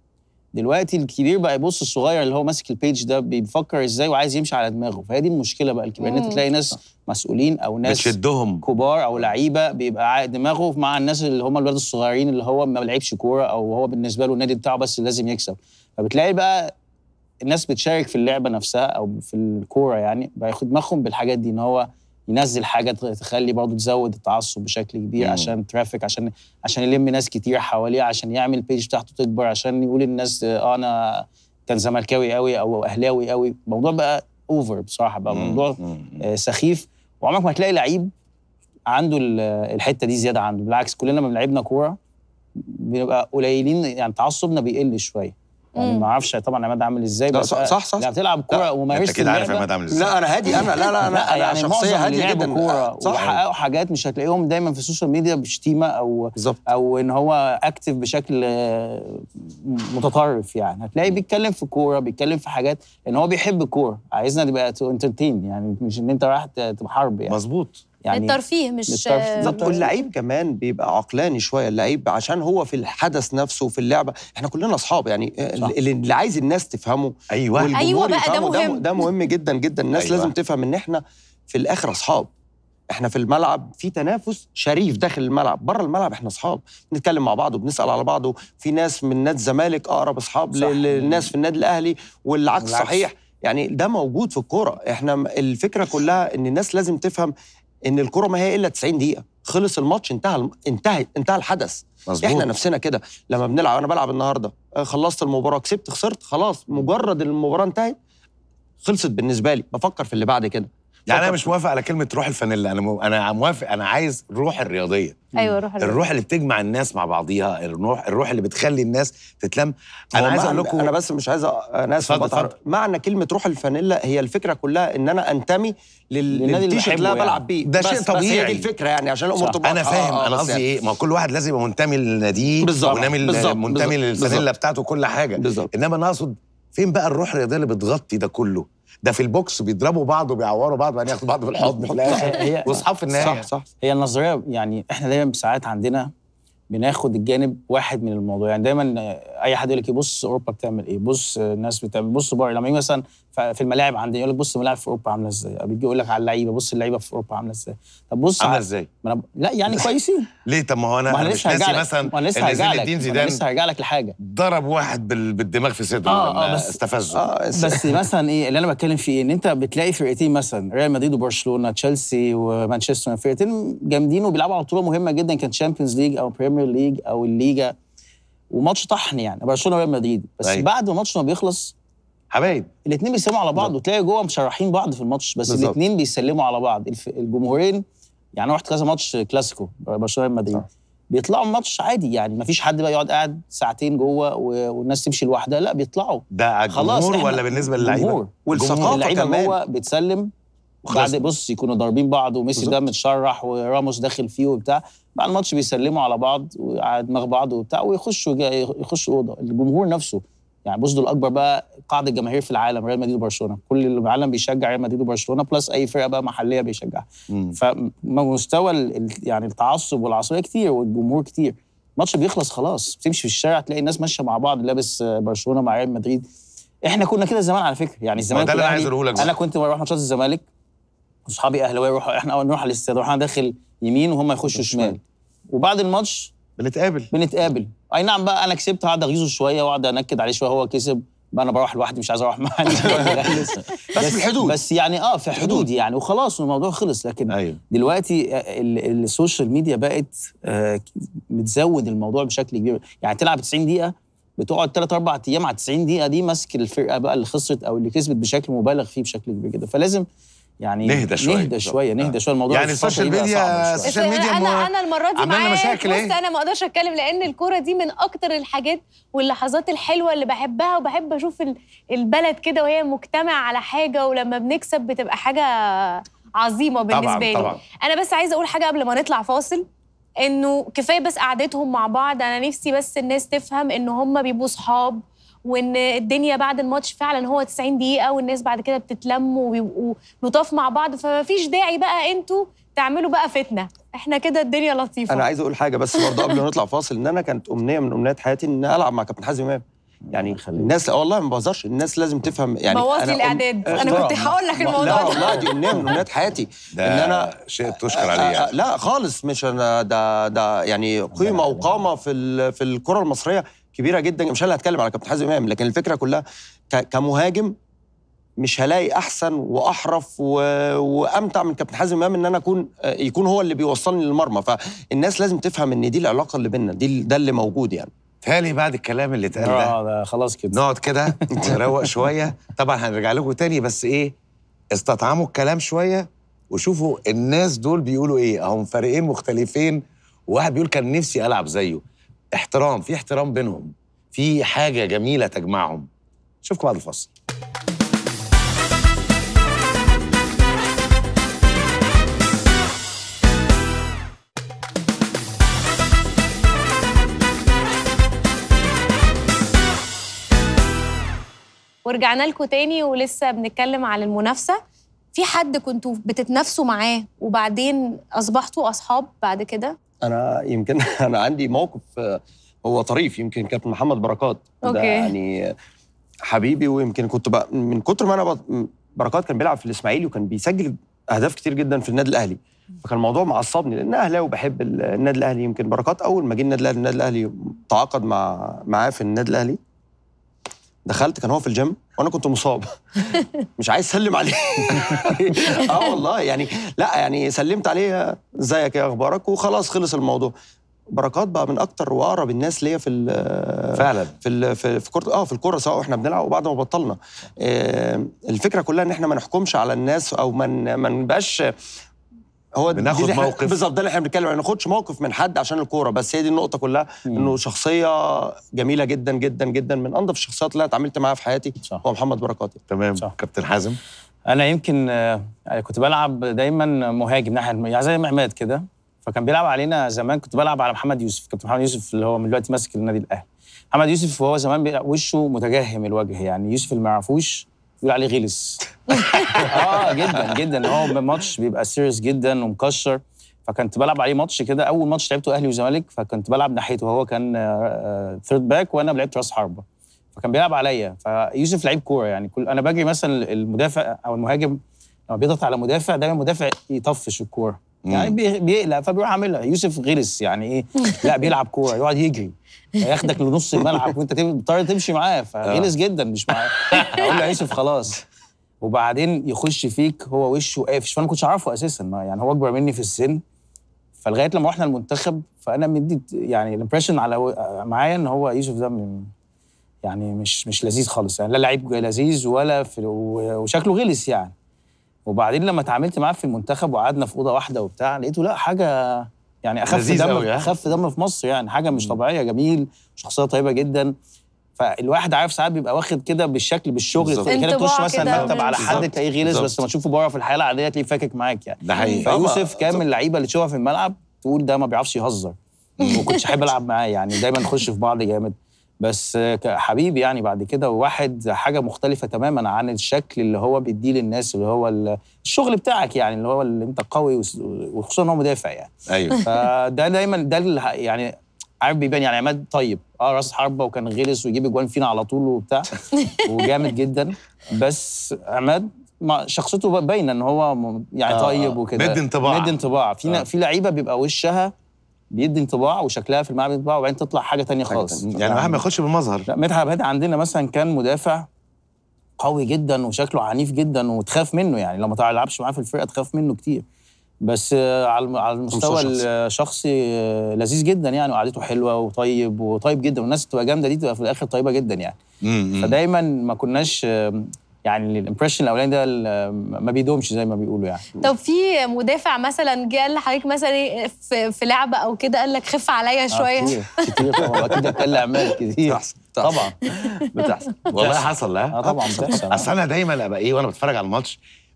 دلوقتي الكبير بقى يبص الصغير اللي هو ماسك البيج ده بيفكر ازاي وعايز يمشي على دماغه فهي دي المشكله بقى الكبير ان انت مم. تلاقي ناس مسؤولين او ناس بتشدهم كبار او لعيبه بيبقى عا- دماغه مع الناس اللي هم الولاد الصغيرين اللي هو ما لعبش كوره او هو بالنسبه له النادي بتاعه بس لازم يكسب فبتلاقي بقى الناس بتشارك في اللعبه نفسها او في الكوره يعني بياخد دماغهم بالحاجات دي ان هو ينزل حاجه تخ- تخلي برضه تزود التعصب بشكل كبير مم. عشان ترافيك عشان عشان يلم ناس كتير حواليه عشان يعمل البيج بتاعته تكبر عشان يقول للناس اه انا كان زملكاوي قوي او اهلاوي قوي الموضوع بقى اوفر بصراحه بقى موضوع آه، سخيف وعمرك ما هتلاقي لعيب عنده ال- الحته دي زياده عنده بالعكس كلنا لما لعبنا كوره بنبقى قليلين يعني تعصبنا بيقل شويه يعني مم. ما اعرفش طبعا عماد عامل ازاي لا، بس صح- صح- صح. لما تلعب كوره ومارست اللعبة- لا انا هادي انا لا لا انا لا انا يعني شخصيه معظم اللي هاديه لعبوا جدا كوره صح وحققوا حاجات مش هتلاقيهم دايما في السوشيال ميديا بشتيمه او بالزبط. او ان هو اكتف بشكل آه، متطرف يعني هتلاقيه بيتكلم في كوره بيتكلم في حاجات ان هو بيحب الكوره عايزنا نبقى تو انترتين يعني مش ان انت رايح ت- تبقى حرب يعني مظبوط يعني الترفيه مش للترفيه. بالظبط واللعيب كمان بيبقى عقلاني شويه اللعيب عشان هو في الحدث نفسه في اللعبه احنا كلنا اصحاب يعني اللي, اللي عايز الناس تفهمه ايوه والجمهور أيوة بقى، ده يفهمه، مهم. ده مهم جدا جدا الناس أيوة. أيوة. لازم تفهم ان احنا في الاخر اصحاب احنا في الملعب في تنافس شريف داخل الملعب بره الملعب احنا اصحاب بنتكلم مع بعض وبنسال على بعض وفي ناس من نادي الزمالك اقرب اصحاب صح. لل- للناس في النادي الاهلي والعكس والعكس. صحيح يعني ده موجود في الكوره احنا م- الفكره كلها ان الناس لازم تفهم ان الكوره ما هي الا 90 دقيقه خلص الماتش انتهى الم- انتهى انتهى الحدث مظبوط. احنا نفسنا كده لما بنلعب انا بلعب النهارده آه، خلصت المباراه كسبت خسرت خلاص مجرد المباراه انتهت خلصت بالنسبه لي بفكر في اللي بعد كده يعني انا مش موافق على كلمه روح الفانيلا انا مو... انا موافق انا عايز الروح الرياضيه ايوه روح الرياضة. الروح اللي بتجمع الناس مع بعضيها الروح الروح اللي بتخلي الناس تتلم انا هو عايز معنى- اقول لكم انا بس مش عايز أ- انا اسف اتفضل، بقطع. اتفضل. معنى كلمه روح الفانيلا هي الفكره كلها ان انا انتمي لل- للنادي اللي للتيشيرت اللي انا بحبه بلعب بيه ده بس- شيء بس هي طبيعي. دي الفكره يعني عشان الامور صح. تبقى انا آه، فاهم آه، انا بس قصدي يعني. ايه ما هو كل واحد لازم يبقى منتمي لناديه بالظبط، ونامي بالظبط، منتمي بالظبط، للفانيلا بالظبط. بتاعته كل حاجه بالظبط. انما انا اقصد فين بقى الروح الرياضيه اللي بتغطي ده كله ده في البوكس بيضربوا بعض وبيعوروا بعض وبعدين ياخدوا بعض في الحضن في الاخر هي- واصحاب في النهايه صح صح هي النظريه يعني احنا دايما ساعات عندنا بناخد الجانب واحد من الموضوع يعني دايما آه، اي حد يقول لك إيه، بص اوروبا بتعمل ايه بص آه، الناس بتعمل بص بره لما يجي مثلا ف- في الملاعب عندنا يقول لك بص الملاعب في اوروبا عامله ازاي بيجي يقول لك على اللعيبه بص اللعيبه في اوروبا عامله ازاي طب بص عامله على- ازاي؟ ما أنا لا يعني كويسين ليه طب ما هو انا ما أنا انا مش لسه هرجع ناسي لك مثلا ما انا لسه ان هرجع زين لك الدين ما زيدان انا لسه هرجع لك لحاجه ضرب واحد بال- بالدماغ في صدره آه، لما آه، بس- استفزه آه، بس مثلا ايه اللي انا بتكلم فيه ايه ان انت بتلاقي فرقتين مثلا ريال مدريد وبرشلونه تشيلسي ومانشستر فرقتين جامدين وبيلعبوا على بطوله مهمه جدا كانت تشامبيونز ليج او بريمير ليج او الليجا وماتش طحن يعني برشلونه وريال مدريد بس أيوة. بعد ما الماتش ما بيخلص حبايب الاثنين بيسلموا على بعض وتلاقي جوه مشرحين بعض في الماتش بس بالظبط. الاثنين بيسلموا على بعض الف... الجمهورين يعني انا رحت كذا ماتش كلاسيكو برشلونه ريال مدريد بيطلعوا الماتش عادي يعني ما فيش حد بقى يقعد قاعد ساعتين جوه و... والناس تمشي لوحدها لا بيطلعوا ده على خلاص الجمهور إحنا- ولا بالنسبه للعيبه؟ الجمهور. والثقافة اللعيبه كمان. جوه بتسلم وخلصنا. بعد بص يكونوا ضاربين بعض وميسي بالظبط. ده متشرح وراموس داخل فيه وبتاع بعد الماتش بيسلموا على بعض وعلى دماغ بعض وبتاع ويخشوا جا- يخشوا اوضه الجمهور نفسه يعني بص دول اكبر بقى قاعده جماهير في العالم ريال مدريد وبرشلونه كل العالم بيشجع ريال مدريد وبرشلونه بلس اي فرقه بقى محليه بيشجعها مم. فمستوى ال- ال- يعني التعصب والعصبيه كتير والجمهور كتير الماتش بيخلص خلاص بتمشي في الشارع تلاقي الناس ماشيه مع بعض لابس آه، برشلونه مع ريال مدريد احنا كنا كده زمان على فكره يعني الزمالك ده اللي أنا والأهلي- عايز أقوله لك بقى. انا كنت بروح ماتشات الزمالك واصحابي اهلاويه يروحوا احنا اول نروح على الاستاد واروح انا داخل يمين وهم يخشوا شمال وبعد الماتش بنتقابل بنتقابل اي نعم بقى انا كسبت هقعد اغيظه شويه واقعد انكد عليه شويه هو كسب بقى انا بروح لوحدي مش عايز اروح معاه بس في الحدود. بس يعني اه في حدود يعني وخلاص والموضوع خلص لكن ايوه دلوقتي ال- السوشيال ميديا بقت آه، بتزود الموضوع بشكل كبير يعني تلعب 90 دقيقه بتقعد 3 4 ايام على 90 دقيقه دي ماسك الفرقه بقى اللي خسرت او اللي كسبت بشكل مبالغ فيه بشكل كبير جدا فلازم يعني نهدى شوية. نهدى شويه نهدى شويه الموضوع يعني الفترة السوشيال دي بقى ميديا صعب شوية. السوشيال بس ميديا انا مو- انا المره دي عاملة لنا معاك مشاكل بص ايه؟ انا ما اقدرش اتكلم لان الكوره دي من اكتر الحاجات واللحظات الحلوه اللي بحبها وبحب اشوف ال- البلد كده وهي مجتمع على حاجه ولما بنكسب بتبقى حاجه عظيمه طبعاً، بالنسبه لي طبعاً. انا بس عايزه اقول حاجه قبل ما نطلع فاصل انه كفايه بس قعدتهم مع بعض انا نفسي بس الناس تفهم ان هم بيبقوا صحاب وان الدنيا بعد الماتش فعلا هو 90 دقيقه والناس بعد كده بتتلم وبيبقوا لطاف مع بعض فما فيش داعي بقى انتوا تعملوا بقى فتنه احنا كده الدنيا لطيفه انا عايز اقول حاجه بس برضه قبل ما نطلع فاصل ان انا كانت امنيه من امنيات حياتي ان العب مع كابتن حازم امام يعني الناس آه والله ما بهزرش الناس لازم تفهم يعني بوظ لي أنا أم- الاعداد آه، انا كنت هقول لك الموضوع لا ده والله دي امنيه من امنيات حياتي ده ان انا شيء تشكر آه، عليه آه، يعني. لا خالص مش انا ده ده يعني قيمه وقامه في ال- في الكره المصريه كبيره جدا مش انا اللي هتكلم على كابتن حازم امام لكن الفكره كلها ك- كمهاجم مش هلاقي احسن واحرف و... وامتع من كابتن حازم امام ان انا اكون آه، يكون هو اللي بيوصلني للمرمى فالناس لازم تفهم ان دي العلاقه اللي بيننا دي ده اللي موجود يعني تالي بعد الكلام اللي اتقال ده اه ده خلاص كده نقعد كده نروق شويه طبعا هنرجع لكم تاني بس ايه استطعموا الكلام شويه وشوفوا الناس دول بيقولوا ايه هم فريقين مختلفين وواحد بيقول كان نفسي العب زيه احترام في احترام بينهم في حاجه جميله تجمعهم اشوفكم بعد الفاصل ورجعنا لكم تاني ولسه بنتكلم عن المنافسه في حد كنتوا بتتنافسوا معاه وبعدين اصبحتوا اصحاب بعد كده انا يمكن انا عندي موقف آه، هو طريف يمكن كابتن محمد بركات ده أوكي. يعني حبيبي ويمكن كنت بقى من كتر ما انا بط- بركات كان بيلعب في الاسماعيلي وكان بيسجل اهداف كتير جدا في النادي الاهلي فكان الموضوع معصبني لان اهلاوي وبحب ال- النادي الاهلي يمكن بركات اول ما جه النادي الاهلي النادي الاهلي تعاقد مع معاه في النادي الاهلي دخلت كان هو في الجيم وانا كنت مصاب مش عايز اسلم عليه اه والله يعني لا يعني سلمت عليه ازيك ايه اخبارك وخلاص خلص الموضوع بركات بقى من اكتر واقرب الناس ليا في ال- فعلا في ال في, في كره اه في الكوره سواء واحنا بنلعب وبعد ما بطلنا آه الفكره كلها ان احنا ما نحكمش على الناس او ما ن- ما نبقاش هو دي بناخد اللي إحنا- موقف. بالظبط ده اللي احنا بنتكلم ما ناخدش موقف من حد عشان الكوره بس هي دي النقطه كلها انه شخصيه جميله جدا جدا جدا من انظف الشخصيات اللي انا اتعاملت معاها في حياتي صح. هو محمد بركات تمام كابتن حازم انا يمكن آه، كنت بلعب دايما مهاجم ناحيه يعني زي عماد كده فكان بيلعب علينا زمان كنت بلعب على محمد يوسف كابتن محمد يوسف اللي هو من دلوقتي ماسك النادي الاهلي محمد يوسف وهو زمان بيلعب وشه متجهم الوجه يعني يوسف اللي ما يعرفوش يقول عليه غلس اه جدا جدا هو ماتش بيبقى سيريس جدا ومكشر فكنت بلعب عليه ماتش كده اول ماتش لعبته اهلي وزمالك فكنت بلعب ناحيته وهو كان ثيرد باك وانا لعبت راس حربه فكان بيلعب عليا فيوسف لعيب كوره يعني كل انا باجي مثلا المدافع او المهاجم لما بيضغط على مدافع دايما المدافع يطفش الكوره يعني بي- بيقلق فبيروح عاملها يوسف غلس يعني ايه لا بيلعب كوره يقعد يجري ياخدك لنص الملعب وانت تم- تضطر تمشي معاه فغلس جدا مش معاه اقول له يا يوسف خلاص وبعدين يخش فيك هو وشه قافش فانا ما كنتش اعرفه اساسا ما يعني هو اكبر مني في السن فلغايه لما رحنا المنتخب فانا مدي يعني الامبريشن على و- معايا ان هو يوسف ده من يعني مش مش لذيذ خالص يعني لا لعيب لذيذ ولا في و- وشكله غلس يعني وبعدين لما اتعاملت معاه في المنتخب وقعدنا في اوضه واحده وبتاع لقيته لا حاجه يعني اخف لذيذ دم أوي، ها؟ اخف دم في مصر يعني حاجه مش طبيعيه جميل شخصيه طيبه جدا فالواحد عارف ساعات بيبقى واخد كده بالشكل بالشغل بالظبط. تلاقي كده انطباع تخش مثلا كده مكتب على حد بالظبط. تلاقيه غلس بس بالظبط. لما تشوفه بره في الحياه العاديه تلاقيه فاكك معاك يعني ده حقيقي فيوسف كان من اللعيبه اللي تشوفها في الملعب تقول ده ما بيعرفش يهزر وما كنتش احب العب معاه يعني دايما نخش في بعض جامد بس آه، كحبيبي يعني بعد كده واحد حاجه مختلفه تماما عن الشكل اللي هو بيديه للناس اللي هو ال- الشغل بتاعك يعني اللي هو اللي انت قوي وس- وخصوصا ان هو مدافع يعني ايوه فده دايما ده اللي ه- يعني عارف بيبان يعني عماد طيب اه راس حربه وكان غلس ويجيب اجوان فينا على طول وبتاع وجامد جدا بس عماد ما شخصيته باينه ان هو م- يعني آه، طيب وكده مدي انطباع. مدي انطباع في آه. في لعيبه بيبقى وشها بيدي انطباع وشكلها في الملعب بيدي انطباع وبعدين تطلع حاجه تانية خالص يعني الواحد ما ياخدش بالمظهر لا مدحت عباد عندنا مثلا كان مدافع قوي جدا وشكله عنيف جدا وتخاف منه يعني لو ما تلعبش معاه في الفرقه تخاف منه كتير بس آه، على الم- على المستوى مستوى شخصي. الشخصي آه، لذيذ جدا يعني وقعدته حلوه وطيب وطيب جدا والناس تبقى جامده دي تبقى في الاخر طيبه جدا يعني مم. فدايما ما كناش آه، يعني الامبريشن الاولاني ده ال- ما بيدومش زي ما بيقولوا يعني طب في مدافع مثلا جه قال لحضرتك مثلا إيه في, في لعبه او كده قال لك خف عليا آه، شويه كتير كتير طبعا اكيد اتكلم اعمال كتير طبعا بتحصل والله حصل ها اه طبعا بتحصل اصل انا دايما ابقى ايه وانا بتفرج على الماتش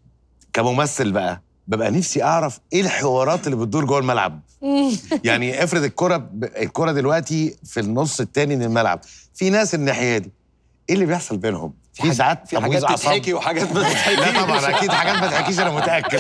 كممثل بقى ببقى نفسي اعرف ايه الحوارات اللي بتدور جوه الملعب يعني افرض الكره ب... الكره دلوقتي في النص التاني من الملعب في ناس الناحيه دي ايه اللي بيحصل بينهم في ساعات في حاجات تمويز أعصاب. تتحكي وحاجات ما تتحكيش لا طبعا اكيد حاجات ما تحكيش انا متاكد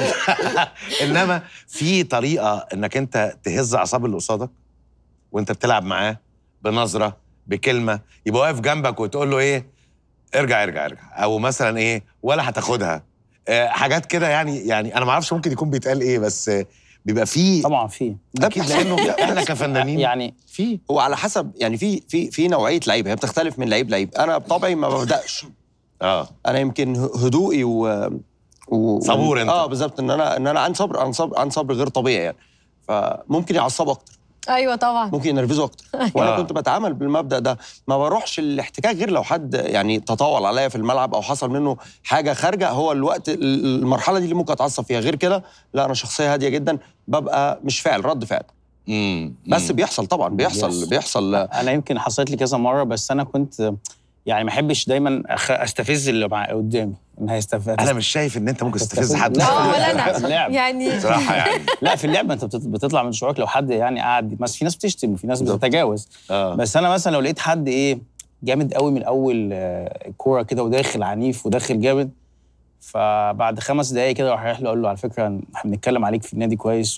انما في طريقه انك انت تهز اعصاب اللي قصادك وانت بتلعب معاه بنظره بكلمه يبقى واقف جنبك وتقول له ايه ارجع ارجع ارجع او مثلا ايه ولا هتاخدها آه حاجات كده يعني يعني انا ما اعرفش ممكن يكون بيتقال ايه بس آه بيبقى في طبعا في اكيد لانه احنا كفنانين يعني في هو على حسب يعني في في في نوعيه لعيبه هي بتختلف من لعيب لعيب انا بطبعي ما ببداش اه انا يمكن هدوئي و, و... صبور انت. اه بالظبط ان انا ان انا عندي صبر عن صبر عن صبر غير طبيعي يعني فممكن يعصب اكتر ايوه طبعا ممكن ينرفزه اكتر وانا آه. كنت بتعامل بالمبدا ده ما بروحش الاحتكاك غير لو حد يعني تطاول عليا في الملعب او حصل منه حاجه خارجه هو الوقت المرحله دي اللي ممكن اتعصب فيها غير كده لا انا شخصيه هاديه جدا ببقى مش فاعل رد فعل بس بيحصل طبعا بيحصل بيحصل انا يمكن حصلت لي كذا مره بس انا كنت يعني ما احبش دايما أخ... استفز اللي مع قدامي ان هيستفز انا مش شايف ان انت ممكن تستفز حد لا اه ولا في انا اللعب يعني صراحه يعني لا في اللعبه انت بتط- بتطلع من شعورك لو حد يعني قاعد بس في ناس بتشتم وفي ناس بتتجاوز آه. بس انا مثلا لو لقيت حد ايه جامد قوي من اول آه، كوره كده وداخل عنيف وداخل جامد فبعد خمس دقايق كده راح رايح له اقول له على فكره احنا بنتكلم عليك في النادي كويس و...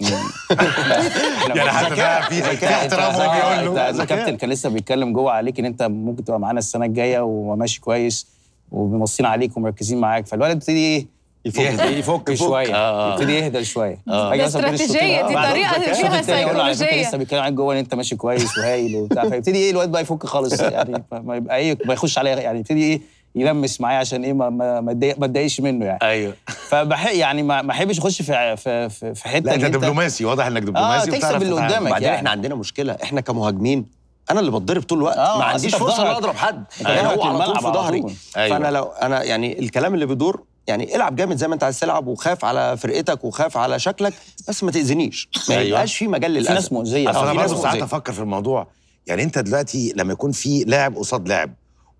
يعني حتى ده في في احترام هو بيقول له انت الكابتن كان لسه بيتكلم جوه عليك ان انت ممكن تبقى معانا السنه الجايه وماشي كويس وبنبصين عليك ومركزين معاك فالولد بيبتدي ايه يفك- يفك يفك. شويه آه، آه. يبتدي يهدى شويه آه. فأجي ده مثلا بين الشوطين- استراتيجية، دي بعد طريقة الشوط فيها التاني أقول له على فكرة سيكولوجية. لسه بيتكلم عليك جوه ان انت ماشي كويس وهايل وبتاع فيبتدي ايه الواد بقى يفك خالص يعني ما- ما يبقى ايه ما يخش عليا يعني يبتدي ايه يلمس معايا عشان ايه ما ما ما أتضايق- ما اتضايقش منه يعني ايوه فبح يعني ما ما احبش اخش في في في, في حته لا انت إن دبلوماسي واضح انك دبلوماسي تكسب وبتعرف اللي تتعامل. قدامك. وبعدين يعني. احنا عندنا مشكله احنا كمهاجمين انا اللي بتضرب طول الوقت آه، ما أصل عنديش أنت في فرصه ان ظهرك. اضرب حد أنت يعني ظهرك هو على طول للملعب في على ظهري طول. أيوة. فانا لو انا يعني الكلام اللي بيدور يعني العب جامد زي ما انت عايز تلعب وخاف على فرقتك وخاف على شكلك بس ما تاذينيش ما أيوة. يبقاش في مجال في للاذى ناس مؤذيه اصل آه، انا في ناس برضه ساعات مؤذية. افكر في الموضوع يعني انت دلوقتي لما يكون في لاعب قصاد لاعب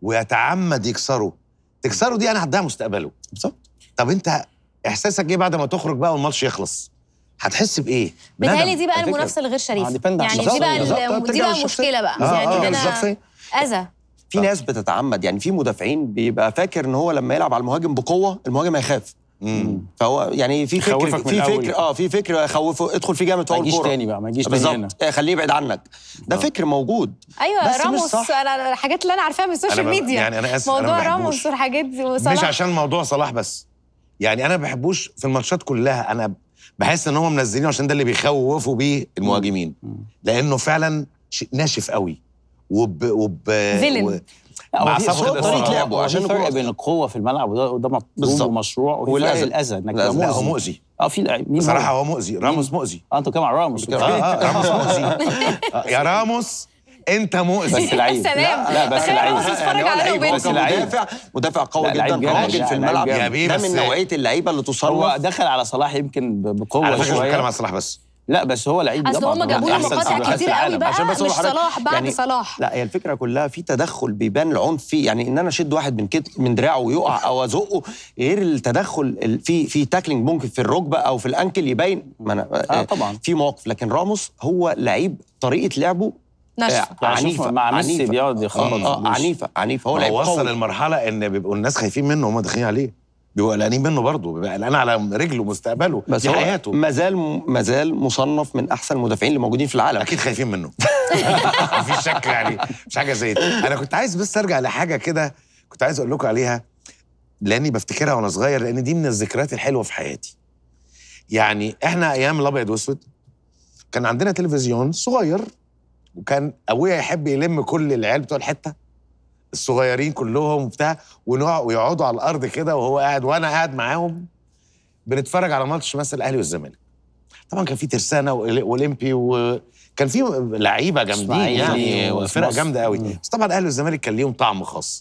ويتعمد يكسره تكسره دي انا هديها مستقبله بالظبط طب انت احساسك ايه بعد ما تخرج بقى والماتش يخلص هتحس بايه بتهيألي بندم. دي بقى على فكرة. المنافسه الغير شريفه آه، depend على يعني دي الشخصية. بقى بالظبط، ال- دي بترجع بقى للشخصية. مشكله بقى آه، يعني آه، ده بالظبط. انا اذى في ناس بتتعمد يعني في مدافعين بيبقى فاكر ان هو لما يلعب على المهاجم بقوه المهاجم هيخاف مم. فهو يعني في فكر يخوفك من في الأول. فكر اه في فكر يخوفه ادخل فيه جامد في ما اول يجيش كوره تاني بقى ما يجيش تاني هنا بالظبط آه، خليه يبعد عنك ده فكر موجود بس ايوه مش راموس صح. انا الحاجات اللي انا عارفاها من السوشيال أنا ب- ميديا يعني أنا آسف، أنا ما موضوع بحبوش. راموس والحاجات دي مش وصلاح عشان موضوع صلاح بس يعني انا ما بحبوش في الماتشات كلها انا بحس ان هم منزلينه عشان ده اللي بيخوفوا بيه المهاجمين لانه فعلا ش- ناشف قوي وب وب فيلن. و- لا، هو في- بعصبه هو كده طريقه صراحة. لعبه عشان في فرق فرق بين القوه في الملعب وده وده مطلوب بالظبط. ومشروع وفي فرق والأذى. الاذى انك الأذى. تبقى لا هو مؤذي مؤذي اه في لعيب مين بصراحه هو؟ هو مؤذي راموس مؤذي اه انت بتتكلم عن راموس اه اه راموس مؤذي آه، يا راموس انت مؤذي بس لعيب سلام لا بس تخيل لعيب راموس يتفرج يعني هو على لعيب روبن. هو بس لعيب. مدافع مدافع قوي لا، لعيب جدا جامد. راجل لا، في لعيب الملعب جامد. يا بيه ده بس- من نوعيه اللعيبه اللي هو تصنف دخل على صلاح يمكن ب- بقوه على فكره مش بتكلم شويه على صلاح بس لا بس هو لعيب اصل طبعاً. هم جابوا له أحسن مقاطع سيناريوهات كتير في قوي العالم. بقى عشان بس مش أقول لحضرتك، صلاح بعد يعني- صلاح لا هي الفكره كلها في تدخل بيبان العنف فيه يعني ان انا اشد واحد من كت من دراعه ويقع او ازقه غير التدخل ال- في في تاكلينج ممكن في الركبه او في الانكل يبين ما انا اه طبعا في مواقف لكن راموس هو لعيب طريقه لعبه ناشفه آه، يعني شوف عنيفه مع ميسي عنيفة. بيقعد يخبط اه, في آه الوش. عنيفه عنيفه هو هو لعيب وصل قوي المرحله ان بيبقوا الناس خايفين منه وهم داخلين عليه بيبقوا قلقانين منه برضه بيبقى قلقان على رجله مستقبله بس دي هو حياته ما زال ما زال مصنف من احسن المدافعين اللي موجودين في العالم اكيد خايفين منه مفيش شك يعني مش حاجه زي دي انا كنت عايز بس ارجع لحاجه كده كنت عايز اقول لكم عليها لاني بفتكرها وانا صغير لان دي من الذكريات الحلوه في حياتي يعني احنا ايام الابيض واسود كان عندنا تلفزيون صغير وكان ابويا يحب يلم كل العيال بتوع الحته الصغيرين كلهم وبتاع ونقع- ويقعدوا على الارض كده وهو قاعد وانا قاعد معاهم بنتفرج على ماتش مثلا الاهلي والزمالك طبعا كان في ترسانه وإل- واولمبي وكان في لعيبه جامدين إسماعيلي يعني وفرق ومصر. جامده قوي مم. بس طبعا الاهلي والزمالك كان ليهم طعم خاص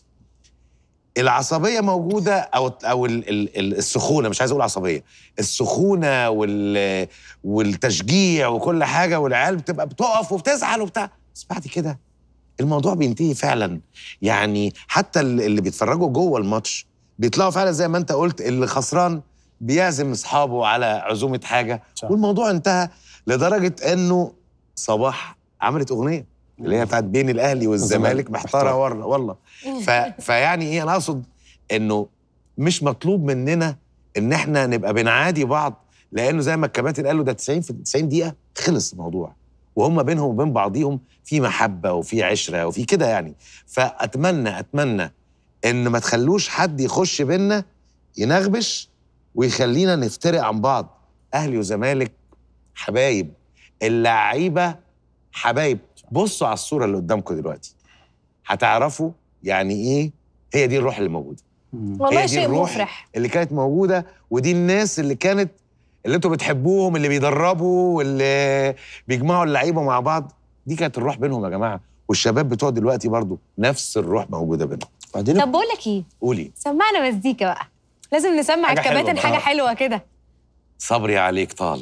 العصبيه موجوده او او ال- ال- ال- السخونه مش عايز اقول عصبيه السخونه وال والتشجيع وكل حاجه والعيال بتبقى بتقف وبتزعل وبتاع بس بعد كده الموضوع بينتهي فعلا يعني حتى ال- اللي بيتفرجوا جوه الماتش بيطلعوا فعلا زي ما انت قلت اللي خسران بيعزم اصحابه على عزومه حاجه صح. والموضوع انتهى لدرجه انه صباح عملت اغنيه اللي هي بتاعت بين الاهلي والزمالك محتاره والله والله ف... فيعني ايه انا اقصد انه مش مطلوب مننا ان احنا نبقى بنعادي بعض لانه زي ما الكباتن قالوا ده 90 في 90 دقيقه خلص الموضوع وهم بينهم وبين بعضيهم في محبه وفي عشره وفي كده يعني فاتمنى اتمنى ان ما تخلوش حد يخش بينا ينغبش ويخلينا نفترق عن بعض اهلي وزمالك حبايب اللعيبه حبايب بصوا على الصوره اللي قدامكم دلوقتي هتعرفوا يعني ايه هي دي الروح اللي موجوده والله هي دي شيء الروح مفرح اللي كانت موجوده ودي الناس اللي كانت اللي انتوا بتحبوهم اللي بيدربوا واللي بيجمعوا اللعيبه مع بعض دي كانت الروح بينهم يا جماعه والشباب بتوع دلوقتي برضو نفس الروح موجوده بينهم بعدين طب بقول لك ايه قولي سمعنا مزيكا بقى لازم نسمع حاجة حلوة الكباتن بقى. حاجه حلوه كده صبري عليك طال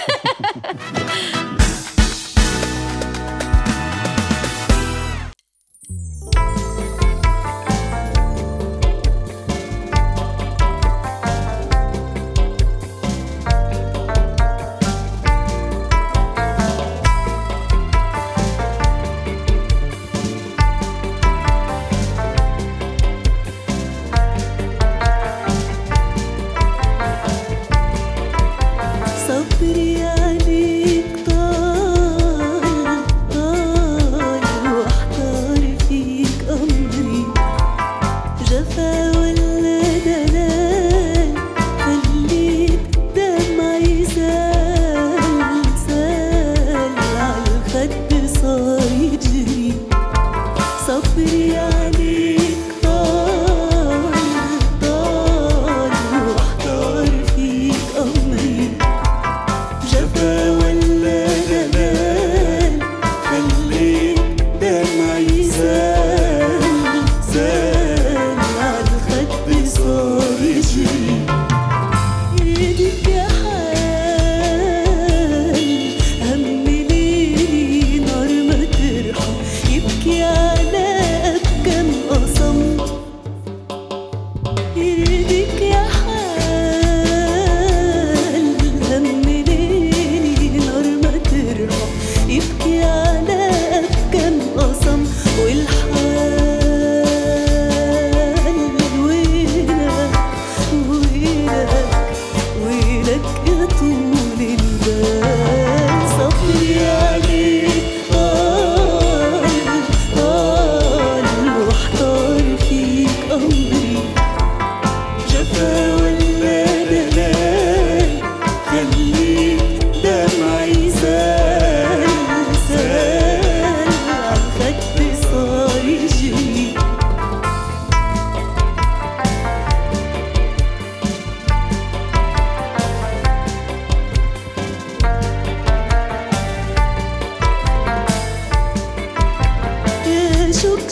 صبري عليك طال طال واحتار فيك أمري جفا ولا دلال خليك دمعي سال سال عالخد صار يجري صبري عليك طال طال واحتار فيك أمري جفا ولا جلال خليك دمعي سال سال عالخد صار يجري ايدك يا حال هم ليلي نار ما ترحم يبكي على أبكم قصم ايدك يا حال هم ليلي نار ما ترحم يبكي على أبكم قصم والحال وينك وينك وينك يا طول البال صبري عليك طال طال واحتار فيك أمري جفا ولا دلال خليك دمعي سال سال عالخد صار يجري يشك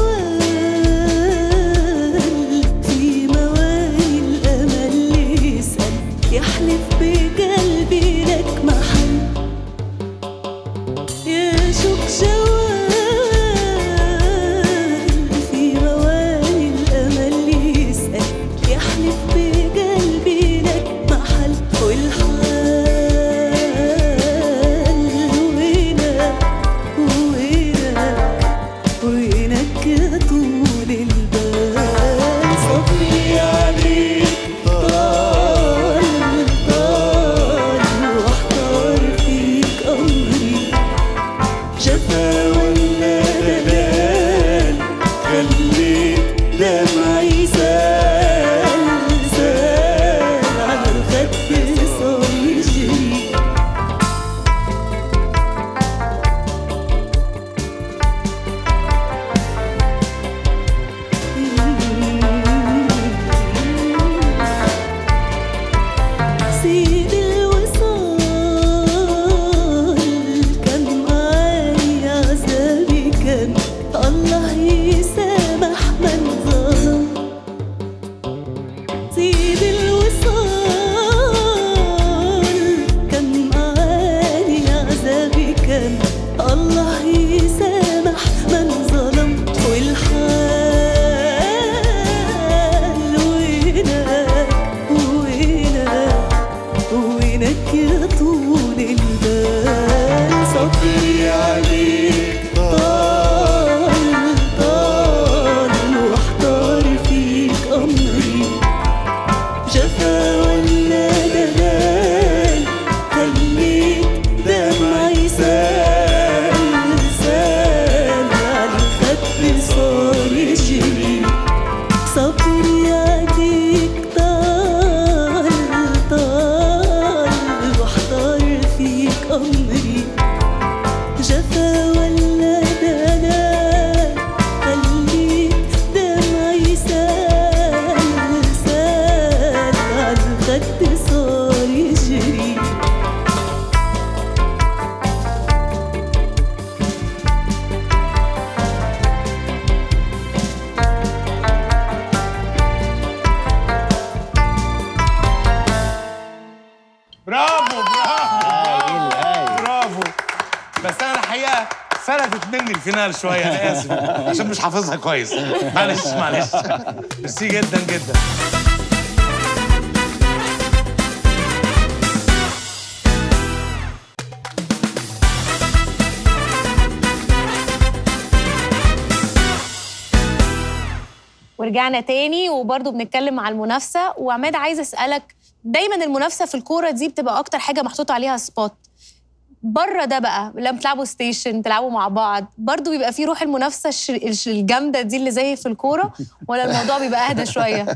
جوال في مواني الأمل يسأل يحلف بقلبي لك محل يشك جوال في مواني الأمل يسأل يحلف بقلبي لك محل والحال وينك وينك وينك يا طول البال صبري عليك طال طال واحتار فيك أمري جفا ولا دلال خليك دمعي سال سال على الخد صار يجري سيد الوصال كان معاي عذابي كان الله يسامح من ظلم سيد الوصال كان معاني عذابي كان الله يسامح من ظلم والحال وينك وينك وينك يا طول البال صبري عليك طال طال واحتار فيك أمري جفا ولا دلال خليك دمعي سال سال عالخد صار يجري صبري عليك طال طال واحتار فيك أمري جفا ولا دلال خليك دمعي سال سال عالخد صار يجري الفينال شويه انا اسف عشان مش حافظها كويس معلش معلش ميرسي جدا جدا ورجعنا تاني وبرضه بنتكلم على المنافسه وعماد عايز اسالك دايما المنافسه في الكوره دي بتبقى اكتر حاجه محطوط عليها سبوت بره ده بقى لما بتلعبوا ستيشن تلعبوا مع بعض برضه بيبقى في روح المنافسه الش- الش- الجامده دي اللي زي في الكوره ولا الموضوع بيبقى اهدى شويه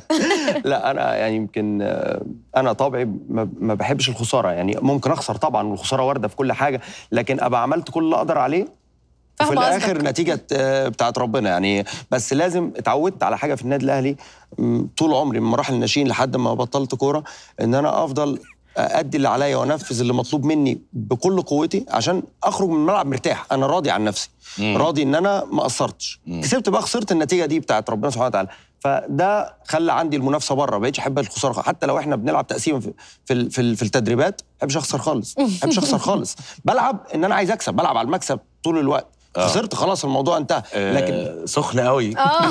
لا انا يعني يمكن آه، انا طبعي ما ما بحبش الخساره يعني ممكن اخسر طبعا والخساره وارده في كل حاجه لكن ابقى عملت كل اللي اقدر عليه وفي فاهمة الاخر قصدك. نتيجه آه، بتاعت ربنا يعني بس لازم اتعودت على حاجه في النادي الاهلي م، طول عمري من مراحل الناشئين لحد ما بطلت كوره ان انا افضل ادي اللي عليا وانفذ اللي مطلوب مني بكل قوتي عشان اخرج من الملعب مرتاح انا راضي عن نفسي مم. راضي ان انا ما قصرتش كسبت بقى خسرت النتيجه دي بتاعت ربنا سبحانه وتعالى فده خلى عندي المنافسه بره ما بقتش احب الخساره خالص. حتى لو احنا بنلعب تقسيم في في, ال- في, ال- في التدريبات ما بحبش اخسر خالص ما بحبش اخسر خالص بلعب ان انا عايز اكسب بلعب على المكسب طول الوقت خسرت خلاص الموضوع انتهى لكن سخن قوي اه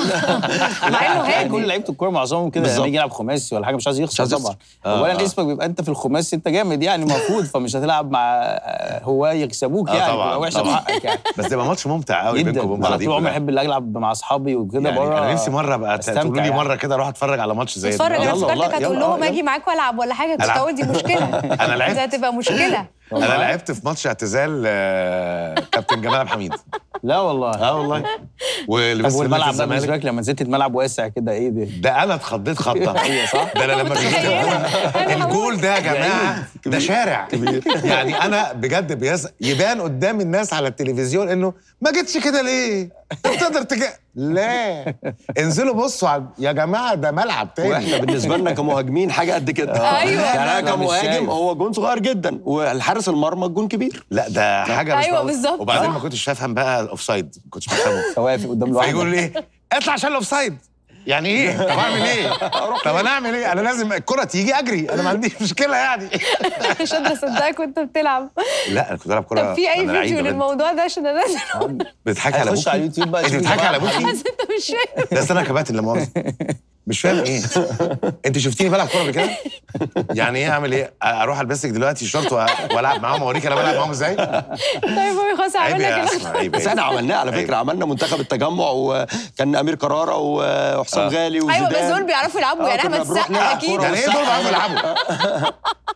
مع انه هادي كل لعيبه الكوره معظمهم كده بالظبط. لما يجي يلعب خماسي ولا حاجه مش عايز يخسر عايز طبعا يخسر. آه، اولا آه. اسمك بيبقى انت في الخماسي انت جامد يعني المفروض فمش هتلعب مع آه، هواه يكسبوك آه، يعني طبعاً، تبقى وحشه طبعاً. في حقك يعني بس ده يبقى ماتش ممتع قوي جدا بينكم وبين انا بعض طول عمري احب العب مع اصحابي وكده يعني بره انا نفسي مره بقى أستمتع تقولوا لي يعني. مره كده اروح اتفرج على ماتش زي ده اتفرج انا يلا افتكرتك والله، هتقول يلا، لهم يلا. اجي معاك والعب ولا حاجه كنت ألعب. هقول دي مشكله أنا لعبت. دي هتبقى مشكله انا لعبت في ماتش اعتزال آه، كابتن جمال عبد الحميد لا والله اه والله واللي طب بس والملعب ده الزمالك بالنسبه لك لما نزلت الملعب واسع كده ايه ده؟ ده انا اتخضيت خضه ايوه صح ده انا لما شفت الجول الجول ده يا جماعه ده شارع يعني انا بجد بيز... يبان قدام الناس على التلفزيون انه ما جيتش كده ليه؟ انت تقدر تجي لا انزلوا بصوا على... يا جماعه ده ملعب تاني واحنا بالنسبه لنا كمهاجمين حاجه قد كده أيوة. يعني انا لا، مش كمهاجم شايف. هو جون صغير جدا والحارس المرمى الجون كبير لا ده حاجه مش أيوة معقولة. بالظبط. وبعدين ما كنتش بفهم بقى الاوفسايد ما كنتش بفهمه واقف قدام لوحدك فيقول لي ايه اطلع عشان الاوفسايد يعني ايه طب اعمل ايه طب انا اعمل ايه انا لازم الكره تيجي اجري انا ما عنديش مشكله يعني مش قادره اصدقك وانت بتلعب لا انا كنت بلعب كوره طب في اي أنا لعيب فيديو يا بنت. للموضوع ده عشان انا بتضحكي على هتخش ابوكي على اليوتيوب بقى انت تشوف بتضحكي على الجماعة. ابوكي حاسه انت مش فاهم ده أصل انا كباتن لا مؤاخذه مش فاهم ايه انت شفتيني بلعب كوره قبل كده يعني ايه اعمل ايه اروح البسك دلوقتي شورت وأ- والعب معاهم اوريك انا بلعب معاهم ازاي طيب هو خلاص عيب عمل لك يا كده اسمع عيب بس احنا عملناه على عيب. فكره عملنا منتخب التجمع وكان امير كراره وحسام آه. غالي وزيدان ايوه بس دول بيعرفوا يلعبوا آه، يعني كنا احمد بنروح السقا نلعب اكيد كورة يعني ايه دول والسقا بيعرفوا عمل- يلعبوا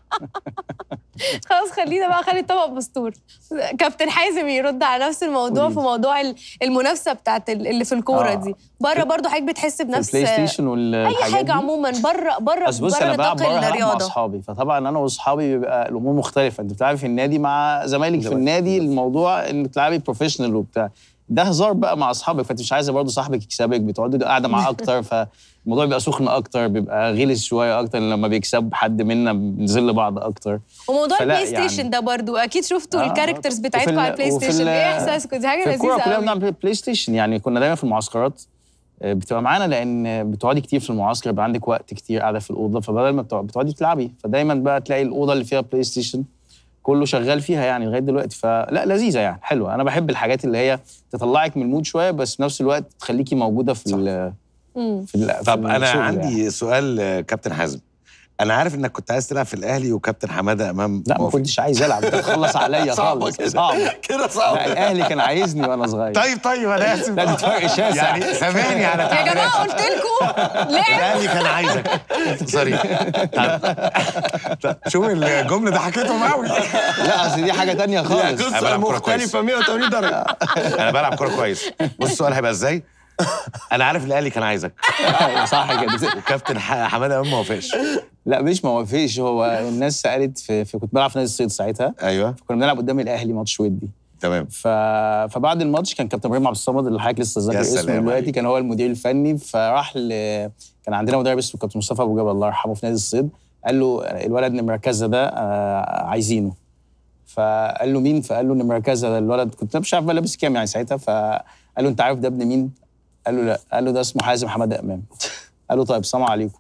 خلاص خلينا بقى خلي الطبق مستور كابتن حازم يرد على نفس الموضوع في موضوع ال- المنافسه بتاعت ال- اللي في الكوره آه. دي بره برضو حضرتك بتحس في بنفس البلاي ستيشن اي والحاجات حاجه دي. عموما بره بره بس بص بره انا بلعب نطاق بره هلعب مع الرياضه اصحابي فطبعا انا واصحابي بيبقى الامور مختلفه انت بتلعبي في النادي مع زمايلك في النادي الموضوع انك تلعبي بروفيشنال وبتاع ده هزار بقى مع اصحابك فانت مش عايزه برضه صاحبك يكسبك بتقعدوا قاعده معاه اكتر فالموضوع بيبقى سخن اكتر بيبقى غلس شويه اكتر لما بيكسب حد منا بنذل بعض اكتر وموضوع فلا البلاي ستيشن يعني. ده برضو اكيد شفتوا آه، الكاركترز وفي بتاعتكم ال- على البلاي وفي ستيشن ال- ايه احساسكم دي حاجه في الكوره لذيذه كلنا قوي بنلعب بلاي ستيشن يعني كنا دايما في المعسكرات آه، بتبقى معانا لان بتقعدي كتير في المعسكر يبقى عندك وقت كتير قاعده في الاوضه فبدل ما بتقعد- بتقعدي تلعبي فدايما بقى تلاقي الاوضه اللي فيها بلاي ستيشن كله شغال فيها يعني لغايه دلوقتي فلا لذيذه يعني حلوه انا بحب الحاجات اللي هي تطلعك من المود شويه بس في نفس الوقت تخليكي موجوده في ال مم. في, ال في طب انا الشغل عندي يعني. سؤال آه، كابتن حازم انا عارف انك كنت عايز تلعب في الاهلي وكابتن حماده امام لا ما موافق. كنتش عايز العب انت تخلص عليا صعبة خالص كده. صعب كده صعب لا الاهلي كان عايزني وانا صغير طيب طيب انا اسف لا، دي فرق شاسع. يعني سامحني على يا تعبيراتي جماعه قلت لكم لعب الاهلي كان عايزك سوري طب طب شوف الجمله ضحكتهم قوي لا اصل دي حاجه تانية لا، خالص أنا قصه بلعب كورة كويس. مختلفه 180 درجه انا بلعب كوره كويس بص السؤال هيبقى ازاي انا عارف الاهلي كان عايزك أيوة، صح كده وكابتن ح- حماده امام ما وافقش لا مش ما وافقش هو الناس سالت في, في كنت بلعب في نادي الصيد ساعتها ايوه كنا بنلعب قدام الاهلي ماتش ودي تمام ف... فبعد الماتش كان كابتن ابراهيم عبد الصمد اللي حضرتك لسه ذاكر يا اسمه سلام دلوقتي عليك. كان هو المدير الفني فراح ل... كان عندنا مدرب اسمه كابتن مصطفى ابو جبل الله يرحمه في نادي الصيد قال له الولد نمره كذا ده آه، عايزينه فقال له مين فقال له نمره كذا ده الولد كنت مش عارف بقى لابس كام يعني ساعتها فقال له انت عارف ده ابن مين؟ قال له لا قال له ده اسمه حازم حماده امام قال له طيب سلام عليكم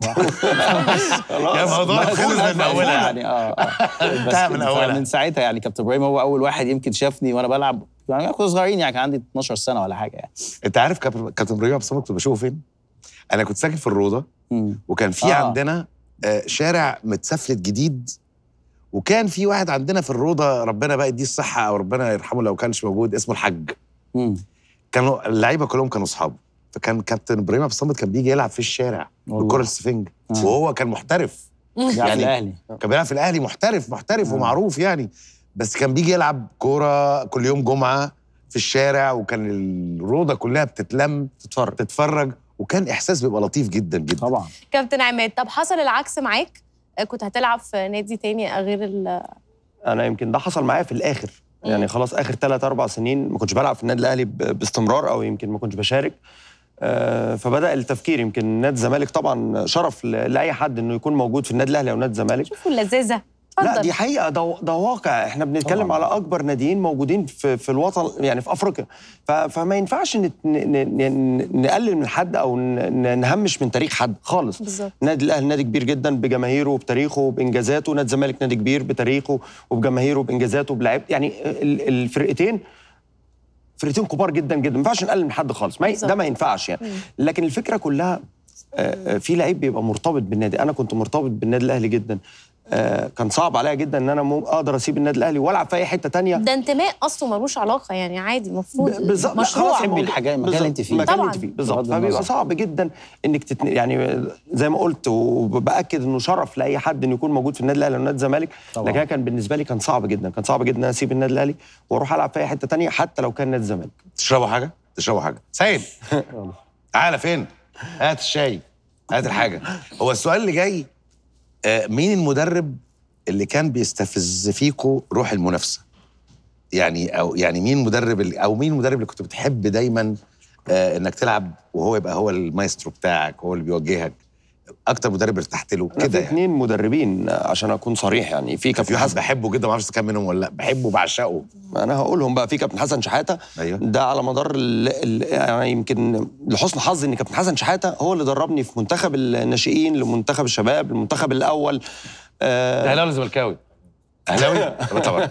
يا موضوع خلص من اولها يعني اه آه. انتهى من كده- أولها. من ساعتها يعني كابتن ابراهيم هو اول واحد يمكن شافني وانا بلعب يعني كنا صغيرين يعني كان عندي 12 سنه ولا حاجه يعني انت عارف كابتن كابتن ابراهيم عبد الصمد كنت بشوفه فين؟ انا كنت ساكن في الروضه مم. وكان في آه. آه. عندنا آه، شارع متسفلت جديد وكان في واحد عندنا في الروضه ربنا بقى يديه الصحه او ربنا يرحمه لو كانش موجود اسمه الحاج مم. كانوا اللعيبه كلهم كانوا اصحابه فكان كابتن ابراهيم عبد الصمد كان بيجي يلعب في الشارع والله. بالكره السفنج آه. وهو كان محترف يعني الاهلي كان بيلعب في الاهلي محترف محترف آه. ومعروف يعني بس كان بيجي يلعب كوره كل يوم جمعه في الشارع وكان الروضه كلها بتتلم تتفرج تتفرج وكان احساس بيبقى لطيف جدا جدا طبعا كابتن عماد طب حصل العكس معاك آه، كنت هتلعب في نادي تاني غير ال انا يمكن ده حصل معايا في الاخر يعني خلاص اخر ثلاث اربع سنين ما كنتش بلعب في النادي الاهلي ب- باستمرار او يمكن ما كنتش بشارك آه، فبدا التفكير يمكن نادي الزمالك طبعا شرف ل- لاي حد انه يكون موجود في النادي الاهلي او نادي الزمالك شوفوا اللذاذه لا اتفضل دي حقيقه ده ده واقع احنا بنتكلم طبعاً. على اكبر ناديين موجودين في في الوطن يعني في افريقيا ف- فما ينفعش نت- ن- ن- ن- نقلل من حد او ن- ن- نهمش من تاريخ حد خالص بالظبط نادي الاهلي نادي كبير جدا بجماهيره وبتاريخه وبانجازاته نادي الزمالك نادي كبير بتاريخه وبجماهيره وبانجازاته وبلعيبه يعني ال- الفرقتين فرقتين كبار جدا جدا ما ينفعش نقلل من حد خالص ما ي- ده ما ينفعش يعني لكن الفكره كلها آه، آه، في لعيب بيبقى مرتبط بالنادي انا كنت مرتبط بالنادي الاهلي جدا آه، كان صعب عليا جدا ان انا مو- اقدر اسيب النادي الاهلي والعب في اي حته تانية ده انتماء اصله ملوش علاقه يعني عادي المفروض ب- بالظبط لا، مشروع خلاص تحبي الموضوع- الحاجة- المكان اللي انت بالظبط، فيه. المكان اللي طبعاً. انت فيه بالظبط بغض فبيبقى النظر. صعب جدا انك تتن... يعني زي ما قلت وباكد انه شرف لاي حد انه يكون موجود في النادي الاهلي او نادي الزمالك طبعاً. لكن أنا كان بالنسبه لي كان صعب جدا كان صعب جدا ان أنا اسيب النادي الاهلي واروح العب في اي حته تانية حتى لو كان نادي الزمالك تشربوا حاجه تشربوا حاجه سيد تعالى فين هات الشاي هات الحاجه هو السؤال اللي جاي آه، مين المدرب اللي كان بيستفز فيكو روح المنافسه يعني او يعني مين المدرب اللي او مين المدرب اللي كنت بتحب دايما آه انك تلعب وهو يبقى هو المايسترو بتاعك هو اللي بيوجهك اكتر مدرب ارتحت له انا كده في يعني اثنين مدربين آه، عشان اكون صريح يعني في كان كابتن في واحد حسن بحبه جدا ما اعرفش كام منهم ولا لا بحبه بعشقه انا هقولهم بقى في كابتن حسن شحاته ايوه ده على مدار ال... ال... يعني يمكن لحسن حظي ان كابتن حسن شحاته هو اللي دربني في منتخب الناشئين لمنتخب الشباب المنتخب الاول آه اهلاوي ولا زملكاوي؟ اهلاوي طبعا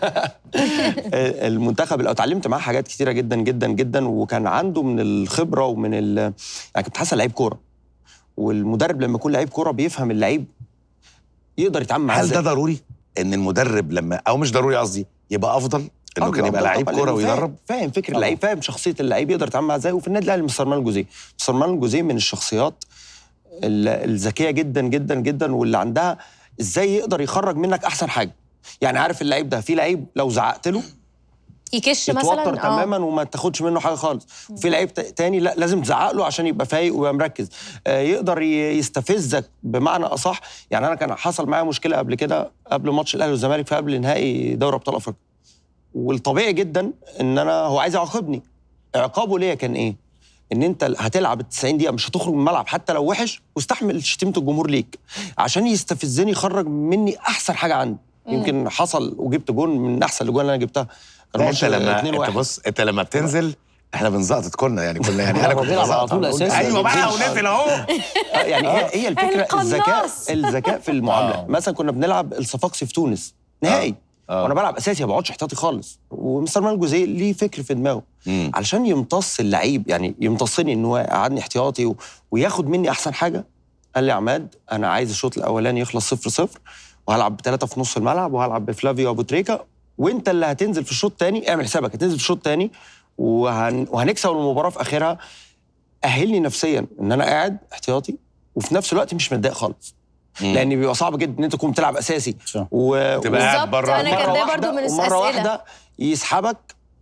المنتخب الاول اتعلمت معاه حاجات كتيره جدا جدا جدا وكان عنده من الخبره ومن ال... يعني كابتن حسن لعيب كوره والمدرب لما يكون لعيب كوره بيفهم اللعيب يقدر يتعامل معاه هل ده إزاي. ضروري ان المدرب لما او مش ضروري قصدي يبقى افضل انه كان أفضل يبقى لعيب طبعاً، كوره لأنه فاهم- ويدرب فاهم فكر اللعيب فاهم شخصيه اللعيب يقدر يتعامل معاه ازاي وفي النادي الاهلي مستر مان الجوزيه مستر مان الجوزيه من الشخصيات ال- الذكيه جدا جدا جدا واللي عندها ازاي يقدر يخرج منك احسن حاجه يعني عارف اللعيب ده في لعيب لو زعقت له يكش يتوتر مثلا آه. تماما وما تاخدش منه حاجه خالص وفي لعيب تا- تاني لا لازم تزعق له عشان يبقى فايق ويبقى مركز آه، يقدر ي- يستفزك بمعنى اصح يعني انا كان حصل معايا مشكله قبل كده قبل ماتش الاهلي والزمالك في قبل نهائي دوري ابطال افريقيا والطبيعي جدا ان انا هو عايز يعاقبني عقابه ليا كان ايه ان انت هتلعب ال 90 دقيقه مش هتخرج من الملعب حتى لو وحش واستحمل شتيمه الجمهور ليك عشان يستفزني يخرج مني احسن حاجه عندي مم. يمكن حصل وجبت جون من احسن الاجوان اللي انا جبتها كان لا، ماتش انت لما 2-1. انت بص انت لما بتنزل احنا بنزقطط كنا يعني كنا يعني لا، انا هو كنت بيلعب على بزقطط. طول أساسي. ايوه بقى بينزل. ونزل اهو آه، يعني هي هي الفكره القناص. الذكاء الذكاء في المعامله مثلا كنا بنلعب الصفاقسي في تونس نهائي وانا بلعب اساسي ما بقعدش احتياطي خالص ومستر مان الجوزيه ليه فكر في دماغه علشان يمتص اللعيب يعني يمتصني ان هو يقعدني احتياطي و... وياخد مني احسن حاجه قال لي يا عماد انا عايز الشوط الاولاني يخلص صفر صفر وهلعب بثلاثه في نص الملعب وهلعب بفلافيو وابو تريكا وانت اللي هتنزل في الشوط الثاني اعمل حسابك هتنزل في الشوط الثاني وهن... وهنكسب المباراه في اخرها اهلني نفسيا ان انا قاعد احتياطي وفي نفس الوقت مش متضايق خالص لان بيبقى صعب جدا ان انت تكون بتلعب اساسي و... تبقى قاعد بالظبط، بره أنا كان مرة ده واحدة- برضو من ومره الأسئلة. واحده يسحبك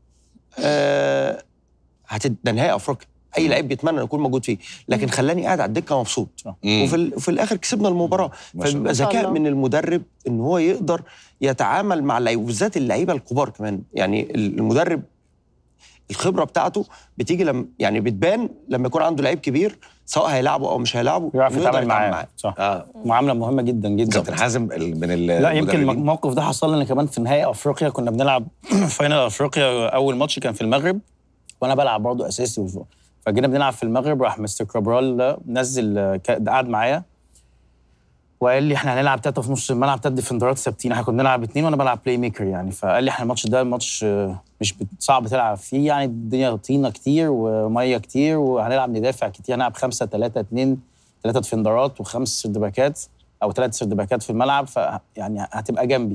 آه هتد... ده نهائي افريقيا اي لعيب بيتمنى انه يكون موجود فيه لكن خلاني قاعد على الدكه مبسوط وفي, ال... وفي الاخر كسبنا المباراه ما شاء فبيبقى الله. ذكاء الله. من المدرب ان هو يقدر يتعامل مع اللعيبه وبالذات اللعيبه الكبار كمان يعني المدرب الخبره بتاعته بتيجي لما يعني بتبان لما يكون عنده لعيب كبير سواء هيلعبه او مش هيلعبه يعرف إنه يقدر يتعامل معاه صح اه معامله مهمه جدا جدا كابتن حازم ال- من ال لا يمكن المدربين. الموقف ده حصل لنا كمان في نهائي افريقيا كنا بنلعب فاينل افريقيا اول ماتش كان في المغرب وانا بلعب برضه اساسي وف- فجينا بنلعب في المغرب راح مستر كابرال نزل ك- قعد معايا وقال لي احنا هنلعب ثلاثه في نص الملعب ثلاث ديفندرات ثابتين احنا كنا بنلعب اثنين وانا بلعب بلاي ميكر يعني فقال لي احنا الماتش ده ماتش آه، مش بت- صعب تلعب فيه يعني الدنيا طينه كتير وميه كتير وهنلعب ندافع كتير هنلعب خمسه ثلاثه اثنين ثلاثه ديفندرات وخمس سردباكات او ثلاث سردباكات في الملعب فيعني هتبقى جنبي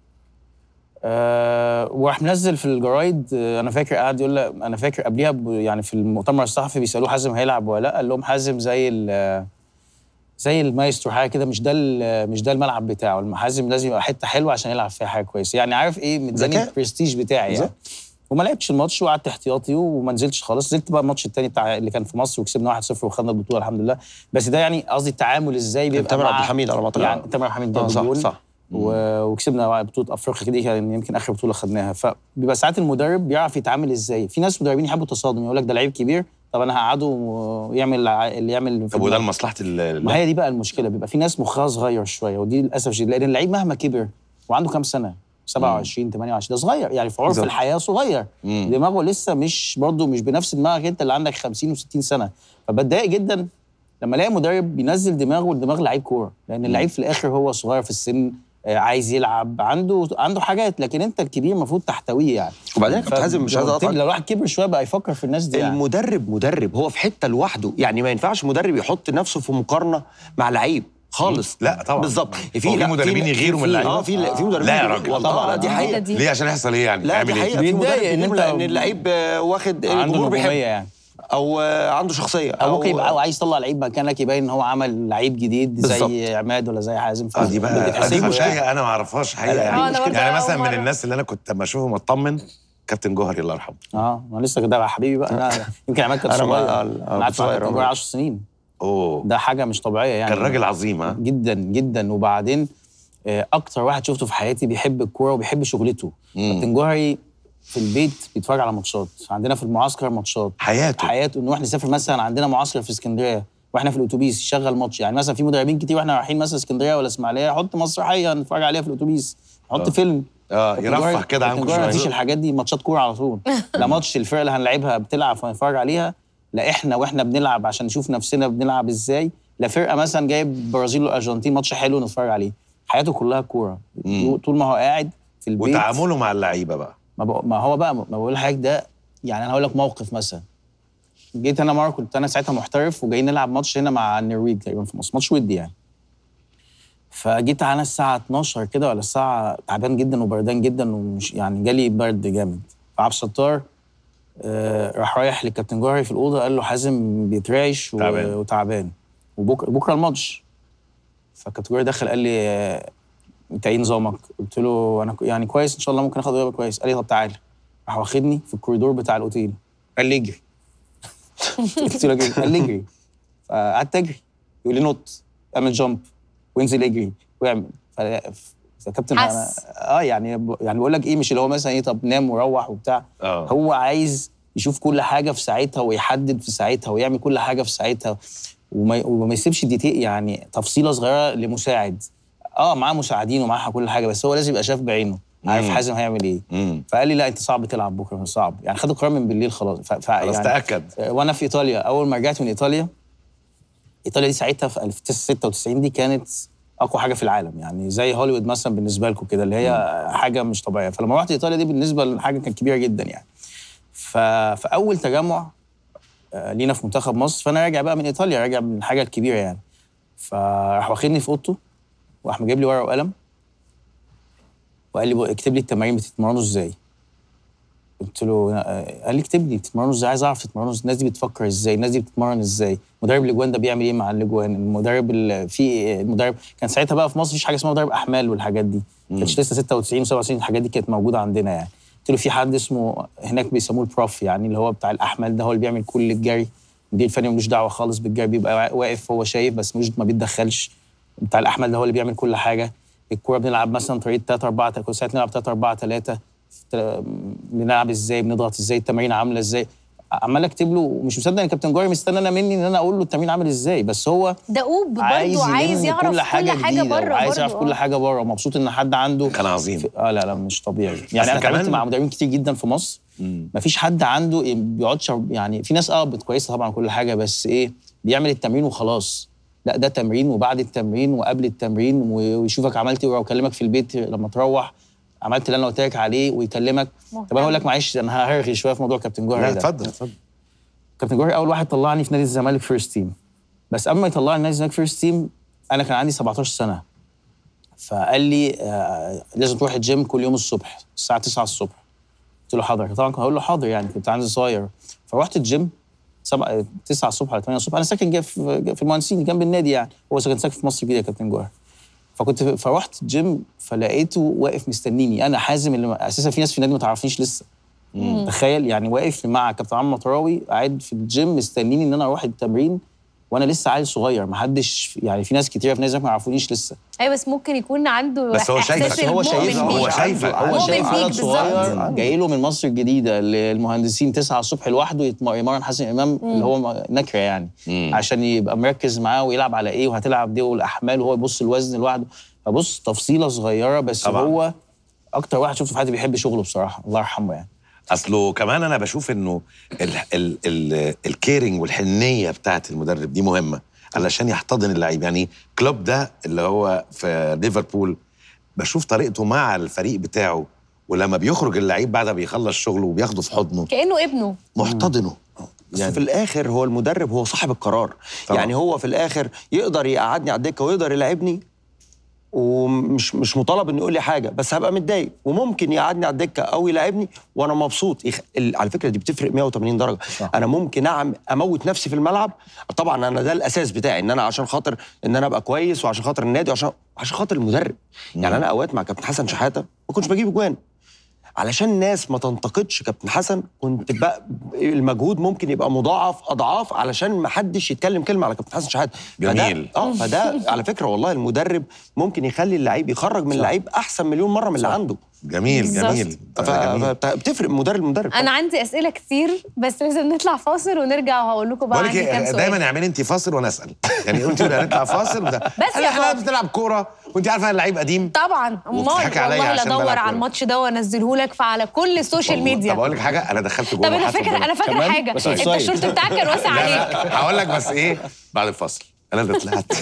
أه وراح منزل في الجرايد آه، انا فاكر قاعد يقول لك انا فاكر قبليها ب- يعني في المؤتمر الصحفي بيسالوه حازم هيلعب ولا لا قال لهم حازم زي ال- زي المايسترو حاجه كده مش ده ال- مش ده الملعب بتاعه حازم لازم يبقى حته حلوه عشان يلعب فيها حاجه كويسه يعني عارف ايه مداني ذكاء. البرستيج بتاعي يعني وما لعبتش الماتش وقعدت احتياطي وما نزلتش خالص نزلت بقى الماتش التاني بتاع اللي كان في مصر وكسبنا 1-0 وخدنا البطوله الحمد لله بس ده يعني قصدي التعامل ازاي بيبقى تامر مع- عبد الحميد على ما أعتقد. يعني تامر عبد الحميد آه، جاب صح، الجول صح. و- وكسبنا بطوله افريقيا دي كان يمكن اخر بطوله خدناها فبيبقى ساعات المدرب بيعرف يتعامل ازاي في ناس مدربين يحبوا التصادم يقول لك ده لعيب كبير طب انا هقعده ويعمل ع- اللي يعمل في طب وده دماغه. لمصلحه ال- ما هي دي بقى المشكله بيبقى في ناس مخها صغير شويه ودي للاسف شديد لان اللعيب مهما كبر وعنده كام سنه 27 28 ده صغير يعني في عرف بالظبط. الحياه صغير مم. دماغه لسه مش برضه مش بنفس دماغك انت اللي عندك 50 و60 سنه فبتضايق جدا لما الاقي مدرب بينزل دماغه لدماغ لعيب كوره لان اللعيب في الاخر هو صغير في السن آه، عايز يلعب عنده عنده حاجات لكن انت الكبير المفروض تحتويه يعني وبعدين يا كابتن حازم مش عايز لو- أقطعك. لو الواحد كبر شويه بقى يفكر في الناس دي يعني. المدرب مدرب هو في حته لوحده يعني ما ينفعش مدرب يحط نفسه في مقارنه مع لعيب خالص لا طبعا بالظبط هو في لا، مدربين يغيروا من في- اللعيبه اه في في مدربين لا يا يغيروا. راجل والله لا دي حقيقه ليه عشان يحصل ايه يعني لا يعمل دي ايه حقيقه في مدرب بيتضايق إن بيغيروا أنت- لان اللعيب آه، واخد عنده الجمهور نجوميه بيحبه يعني او آه، عنده شخصيه او ممكن يبقى عايز يطلع لعيب مكانك يبين ان هو عمل لعيب جديد بالظبط. زي عماد ولا زي حازم اه دي بقى بتتحسب دي له مشكله يعني. انا ما اعرفهاش حقيقه لا، يعني, دي مشكلة. يعني أول مثلا من مرة. الناس اللي انا كنت اما اشوفهم اطمن كابتن جوهري الله يرحمه اه ما لسه كده يا حبيبي بقى لا، يمكن عماد كان أنا ما- صغير آه، انا كنت قعدت صغير، معاه آه. كان 10 سنين اوه ده حاجه مش طبيعيه يعني كان راجل عظيم ها جدا جدا وبعدين آه، اكتر واحد شفته في حياتي بيحب الكوره وبيحب شغلته كابتن جوهري في البيت بيتفرج على ماتشات عندنا في المعسكر ماتشات حياته حياته انه احنا نسافر مثلا عندنا معسكر في اسكندريه واحنا في الاتوبيس يشغل ماتش يعني مثلا في مدربين كتير واحنا رايحين مثلا اسكندريه ولا اسماعيليه يحط مسرحيه نتفرج عليها في الاتوبيس يحط آه. فيلم اه كابتن يرفه جوهري- كده كابتن عنكم جوهري مفيش شويه الحاجات دي ماتشات كوره على طول لا ماتش الفرقه اللي هنلعبها بتلعب فنتفرج عليها لا احنا واحنا بنلعب عشان نشوف نفسنا بنلعب ازاي لا فرقه مثلا جايب برازيل والارجنتين ماتش حلو نتفرج عليه حياته كلها كوره طول ما هو قاعد في البيت وتعامله مع اللعيبه بقى ما, بق... ما هو بقى ما بقول لحضرتك ده يعني انا هقول لك موقف مثلا جيت انا مره كنت انا ساعتها محترف وجايين نلعب ماتش هنا مع النرويج تقريبا في مصر ماتش ودي يعني فجيت على الساعه 12 كده ولا الساعه تعبان جدا وبردان جدا ومش يعني جالي برد جامد فعبد الستار آه راح رايح للكابتن جوهري في الاوضه قال له حازم بيترعش و... تعبان. وتعبان وبكره بكره الماتش فالكابتن جوهري دخل قال لي آه، انت ايه نظامك؟ قلت له انا ك- يعني كويس ان شاء الله ممكن اخد غيابه كويس قال لي طب تعالى راح واخدني في الكوريدور بتاع الاوتيل قال لي اجري قلت له اجري قال لي اجري فقعدت اجري يقول لي نط اعمل جامب وانزل اجري واعمل ف- فكابتن حس. انا اه يعني ب- يعني بقول لك ايه مش اللي هو مثلا ايه طب نام وروح وبتاع اه هو عايز يشوف كل حاجه في ساعتها ويحدد في ساعتها ويعمل كل حاجه في ساعتها وما, وما يسيبش ديتيل يعني تفصيله صغيره لمساعد اه معاه مساعدين ومعاه كل حاجه بس هو لازم يبقى شاف بعينه عارف مم. حازم هيعمل ايه امم فقال لي لا انت صعب تلعب بكره صعب يعني خد القرار من بالليل خلاص ف... ف... خلاص يعني تاكد وانا في ايطاليا اول ما رجعت من ايطاليا ايطاليا دي ساعتها في 1996 دي كانت اقوى حاجه في العالم يعني زي هوليوود مثلا بالنسبه لكم كده اللي هي حاجه مش طبيعيه فلما رحت ايطاليا دي بالنسبه لحاجه كانت كبيره جدا يعني ف... فاول تجمع آه، لينا في منتخب مصر فانا راجع بقى من ايطاليا راجع من الحاجه الكبيره يعني فراح واخدني في اوضته وراح مجيب لي ورقه وقلم وقال لي بقى اكتب لي التمارين بتتمرنوا ازاي قلت له آه، قال لي اكتب لي بتتمرنوا ازاي عايز اعرف تتمرنوا ازاي الناس دي بتفكر ازاي الناس دي بتتمرن ازاي مدرب الاجوان ده بيعمل ايه مع الاجوان المدرب ال- في المدرب كان ساعتها بقى في مصر مفيش حاجه اسمها مدرب احمال والحاجات دي كانتش لسه 96 و97 الحاجات دي كانت موجوده عندنا يعني قلت له في حد اسمه هناك بيسموه البروف يعني اللي هو بتاع الاحمال ده هو اللي بيعمل كل الجري المدير الفني ملوش دعوه خالص بالجري بيبقى واقف هو شايف بس مش ما بيتدخلش بتاع الاحمال ده هو اللي بيعمل كل حاجه الكوره بنلعب مثلا طريقه 3 4 كل ساعه نلعب 3 4 3 بنلعب ازاي بنضغط ازاي التمارين عامله ازاي عمال اكتب له ومش مصدق ان كابتن جوهري مستنى انا مني ان انا اقول له التمرين عامل ازاي بس هو دؤوب عايز برضه عايز يلم يعرف كل حاجه, كل حاجه جديدة بره وعايز يعرف برضه كل آه. حاجه بره مبسوط ان حد عنده كان عظيم اه لا لا مش طبيعي أصل يعني انا اتعاملت كمان- مع مدربين كتير جدا في مصر مفيش حد عنده إيه بيقعدش يعني في ناس اه كويسه طبعا كل حاجه بس ايه بيعمل التمرين وخلاص لا ده تمرين وبعد التمرين وقبل التمرين و- ويشوفك عملت ايه ويكلمك في البيت لما تروح عملت اللي انا قلت لك عليه ويكلمك طب انا اقول لك معلش انا هرغي شويه في موضوع كابتن جوهري لا ده اتفضل اتفضل كابتن جوهري اول واحد طلعني في نادي الزمالك فيرست تيم بس قبل ما يطلعني نادي الزمالك فيرست تيم انا كان عندي 17 سنه فقال لي آه لازم تروح الجيم كل يوم الصبح الساعه 9 الصبح قلت له حاضر طبعا كنت هقول له حاضر يعني كنت عندي صغير فرحت الجيم 7 9 الصبح ولا 8 الصبح انا ساكن جا في في المهندسين جنب النادي يعني هو كان ساكن في مصر الجديده يا كابتن جوهر فكنت فرحت الجيم فلقيته واقف مستنيني انا حازم اللي اساسا في ناس في النادي ما تعرفنيش لسه مم. تخيل يعني واقف مع كابتن عم مطراوي قاعد في الجيم مستنيني ان انا اروح التمرين وانا لسه عيل صغير ما حدش يعني في ناس كتيره في نادي الزمالك ما يعرفونيش لسه ايوه بس ممكن يكون عنده بس هو إحساس شايفك هو المؤمن شايفك بيك. هو شايفك هو مؤمن شايف بيك ولد بالظبط. صغير جاي له من مصر الجديده المهندسين 9 الصبح لوحده يتم- يمرن حسن امام اللي هو نكره يعني عشان يبقى مركز معاه ويلعب على ايه وهتلعب دي والاحمال وهو يبص الوزن لوحده فبص تفصيله صغيره بس طبعاً. هو اكتر واحد شفته في حياتي بيحب شغله بصراحه الله يرحمه يعني اصله كمان انا بشوف انه ال ال ال الكيرنج والحنيه بتاعت المدرب دي مهمه علشان يحتضن اللعيب يعني كلوب ده اللي هو في ليفربول بشوف طريقته مع الفريق بتاعه ولما بيخرج اللعيب بعد ما بيخلص شغله وبياخده في حضنه كانه ابنه محتضنه يعني في الاخر هو المدرب هو صاحب القرار طبعا. يعني هو في الاخر يقدر يقعدني على الدكه ويقدر يلعبني ومش مش مطالب انه يقول لي حاجه بس هبقى متضايق وممكن يقعدني على الدكه او يلعبني وانا مبسوط يخ... ال- على فكره دي بتفرق 180 درجه صح. انا ممكن أعم... اموت نفسي في الملعب طبعا انا ده الاساس بتاعي ان انا عشان خاطر ان انا ابقى كويس وعشان خاطر النادي وعشان عشان خاطر المدرب يعني انا اوقات مع كابتن حسن شحاته ما كنتش بجيب اجوان علشان الناس ما تنتقدش كابتن حسن كنت بقى المجهود ممكن يبقى مضاعف اضعاف علشان ما حدش يتكلم كلمه على كابتن حسن شحاته جميل. فده اه فده على فكره والله المدرب ممكن يخلي اللعيب يخرج من اللعيب احسن مليون مره من اللي عنده جميل بالظبط. جميل ف... فبت- بتفرق مدرب مدرب انا عندي اسئله كتير بس لازم نطلع فاصل ونرجع وهقول لكم بقى بقول لك عندي كام إيه، سؤال دايما اعملي انت فاصل وانا اسال يعني انت قولي هنطلع فاصل وده بس قال يا احنا بابا. بتلعب كوره وانت عارفه انا لعيب قديم طبعا امال وبتضحكي عليا والله لا عشان ادور بلعب على كورة. الماتش ده وانزله لك فعلى كل السوشيال ميديا طب اقول لك حاجه انا دخلت جوه طب انا وحاسب فاكر بالك. انا فاكره حاجه انت الشورت بتاعك كان واسع لا، لا، عليك هقول لك بس ايه بعد الفاصل انا اللي طلعت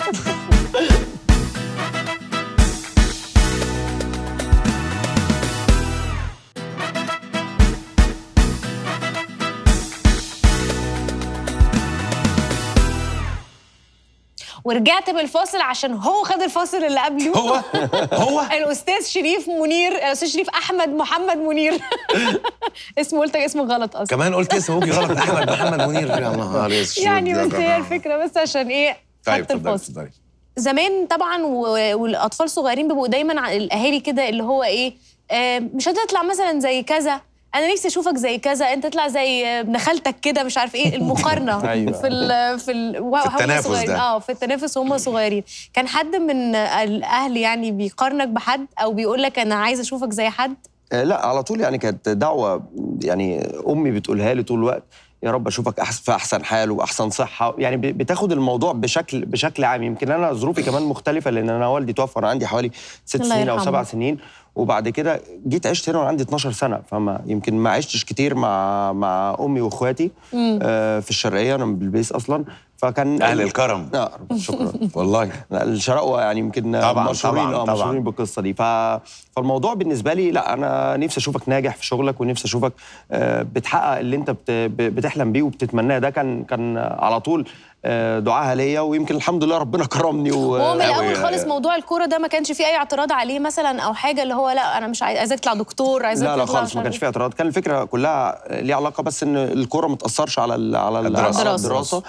ورجعت بالفاصل عشان هو خد الفاصل اللي قبله هو هو الاستاذ شريف منير الاستاذ شريف احمد محمد منير اسمه قلت اسمه غلط اصلا كمان قلت اسمه ابوكي غلط احمد محمد منير يا نهار اسود يعني يا بس هي جماعة. الفكره بس عشان ايه طيب خدت اتفضلي الفاصل اتفضلي زمان طبعا و- والاطفال صغيرين بيبقوا دايما ع- الاهالي كده اللي هو ايه آه، مش هتطلع مثلا زي كذا انا نفسي اشوفك زي كذا انت تطلع زي آه، ابن خالتك كده مش عارف ايه المقارنه أيوة. في ال في ال وهم التنافس صغيرين. ده. اه في التنافس وهم صغيرين كان حد من الاهل يعني بيقارنك بحد او بيقول لك انا عايز اشوفك زي حد آه، لا على طول يعني كانت دعوه يعني امي بتقولها لي طول الوقت يا رب اشوفك أحسن في احسن حال واحسن صحه يعني ب- بتاخد الموضوع بشكل بشكل عام يمكن انا ظروفي كمان مختلفه لان انا والدي توفى وانا عندي حوالي ست الله سنين او يرحمه. سبع سنين وبعد كده جيت عشت هنا وانا عندي 12 سنه فما يمكن ما عشتش كتير مع مع امي واخواتي مم. آه في الشرقيه انا من بلبيس اصلا فكان اهل الكرم اه شكرا والله لا الشراقوه يعني يمكن طبعاً، مشهورين طبعاً، اه طبعاً. مشهورين بالقصه دي ف... فالموضوع بالنسبه لي لا انا نفسي اشوفك ناجح في شغلك ونفسي اشوفك آه، بتحقق اللي انت بت... ب- بتحلم بيه وبتتمناه ده كان كان على طول آه، دعاها ليا ويمكن الحمد لله ربنا كرمني و... وهو من الاول خالص موضوع الكوره ده ما كانش فيه اي اعتراض عليه مثلا او حاجه اللي هو لا انا مش عايز عايزك تطلع دكتور عايزك لا لا تطلع خالص مش ما عارف كانش فيه اعتراض كان الفكره كلها ليها علاقه بس ان الكوره ما تاثرش على ال على ال- الدراسة. على الدراسه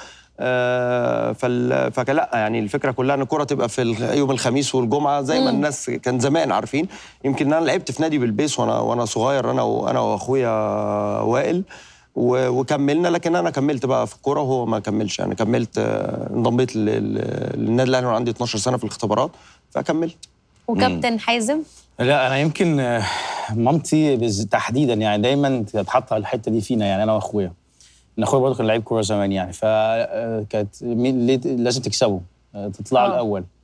آه، فال... فكان لا يعني الفكره كلها ان الكوره تبقى في ال- يوم الخميس والجمعه زي ما مم. الناس كان زمان عارفين يمكن انا لعبت في نادي بالبيس وانا وانا صغير انا وانا واخويا وائل و... وكملنا لكن انا كملت بقى في الكوره وهو ما كملش يعني كملت آه، انضميت لل- لل- للنادي الاهلي وانا عندي 12 سنه في الاختبارات فكملت وكابتن حازم لا انا يمكن آه، مامتي بز- تحديدا يعني دايما تتحط على الحته دي فينا يعني انا واخويا ان اخويا برضه كان لعيب كوره زمان يعني فكانت لازم تكسبوا آه، تطلعوا آه. الاول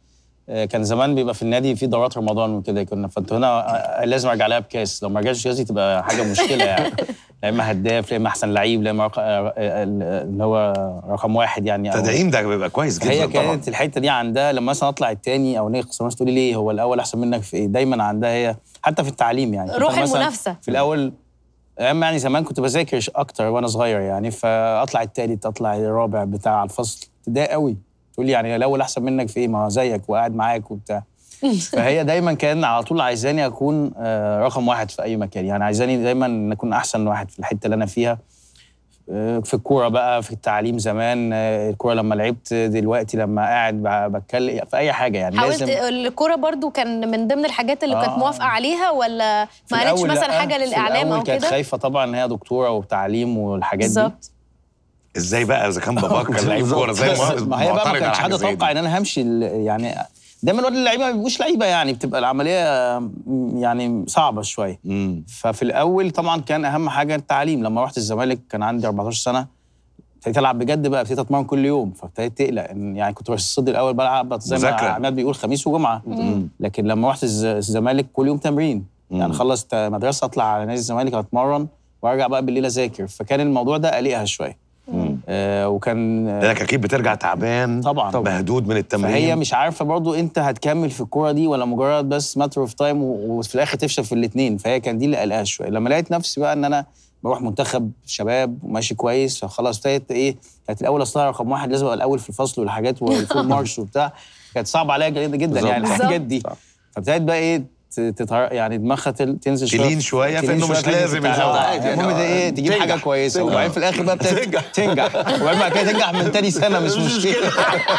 آه، كان زمان بيبقى في النادي في دورات رمضان وكده كنا فانت هنا آه، لازم ارجع لها بكاس لو ما رجعتش كاس دي تبقى حاجه مشكله يعني لا اما هداف لا اما احسن لعيب لا اما رق- آه، آه، اللي هو رقم واحد يعني أو- التدعيم ده بيبقى كويس جدا هي طبعا كانت الحته دي عندها لما مثلا اطلع التاني او نقص الناس تقولي ليه هو الاول احسن منك في ايه دايما عندها هي حتى في التعليم يعني روح كنت مثلاً المنافسة. في الاول اما يعني زمان كنت بذاكر ش- اكتر وانا صغير يعني فاطلع التالت اطلع الرابع بتاع الفصل تضايق قوي تقول لي يعني الاول احسن منك في ايه ما هو زيك وقاعد معاك وبتاع فهي دايما كان على طول عايزاني اكون آه، رقم واحد في اي مكان يعني عايزاني دايما ان اكون احسن واحد في الحته اللي انا فيها آه، في الكوره بقى في التعليم زمان آه، الكوره لما لعبت دلوقتي لما قاعد ب- بتكلم في اي حاجه يعني حاولت لازم الكوره برضو كان من ضمن الحاجات اللي كانت آه. موافقه عليها ولا في ما قالتش الأول مثلا لأ، حاجه في للاعلام الأول او كانت كده خايفه طبعا ان هي دكتوره وتعليم والحاجات دي بالظبط ازاي بقى اذا كان باباك كان لعيب كوره زي بس ما ما هي بقى ما معترض على كانش حاجة حد زي دي. اتوقع ان انا همشي ال- يعني دايما الواد اللعيبه ما بيبقوش لعيبه يعني بتبقى العمليه م- يعني صعبه شويه ففي الاول طبعا كان اهم حاجه التعليم لما رحت الزمالك كان عندي 14 سنه ابتديت العب بجد بقى ابتديت اتمرن كل يوم فابتديت تقلق ان يعني كنت بروح الصدر الاول بلعب زي ما مذاكرة. عماد بيقول خميس وجمعه مم. لكن لما رحت الز- الزمالك كل يوم تمرين يعني خلص ت- مدرسه اطلع على نادي الزمالك اتمرن وارجع بقى بالليل اذاكر فكان الموضوع ده قلقها شويه آه وكان لانك اكيد بترجع تعبان طبعا مهدود من التمرين فهي مش عارفه برضو انت هتكمل في الكوره دي ولا مجرد بس ماتر اوف تايم وفي الاخر تفشل في الاثنين فهي كان دي اللي قلقها شويه لما لقيت نفسي بقى ان انا بروح منتخب شباب وماشي كويس فخلاص ابتديت ايه كانت الاول اصلا رقم واحد لازم ابقى الاول في الفصل والحاجات والفول مارش وبتاع كانت صعبه عليا جدا جدا بالظبط. يعني الحاجات بالظبط. دي فابتديت بقى ايه ت- تتهر... يعني دماغها تل- تنزل شويه تلين شوية في تلين إنه مش شوية لازم تتع- يزود آه، عادي يعني. المهم ده ايه آه. تجيب تنجح. حاجه كويسه تنجح. وبعدين في الاخر بقى تنجح تنجح وبعدين بعد كده تنجح من تاني سنه مش مشكله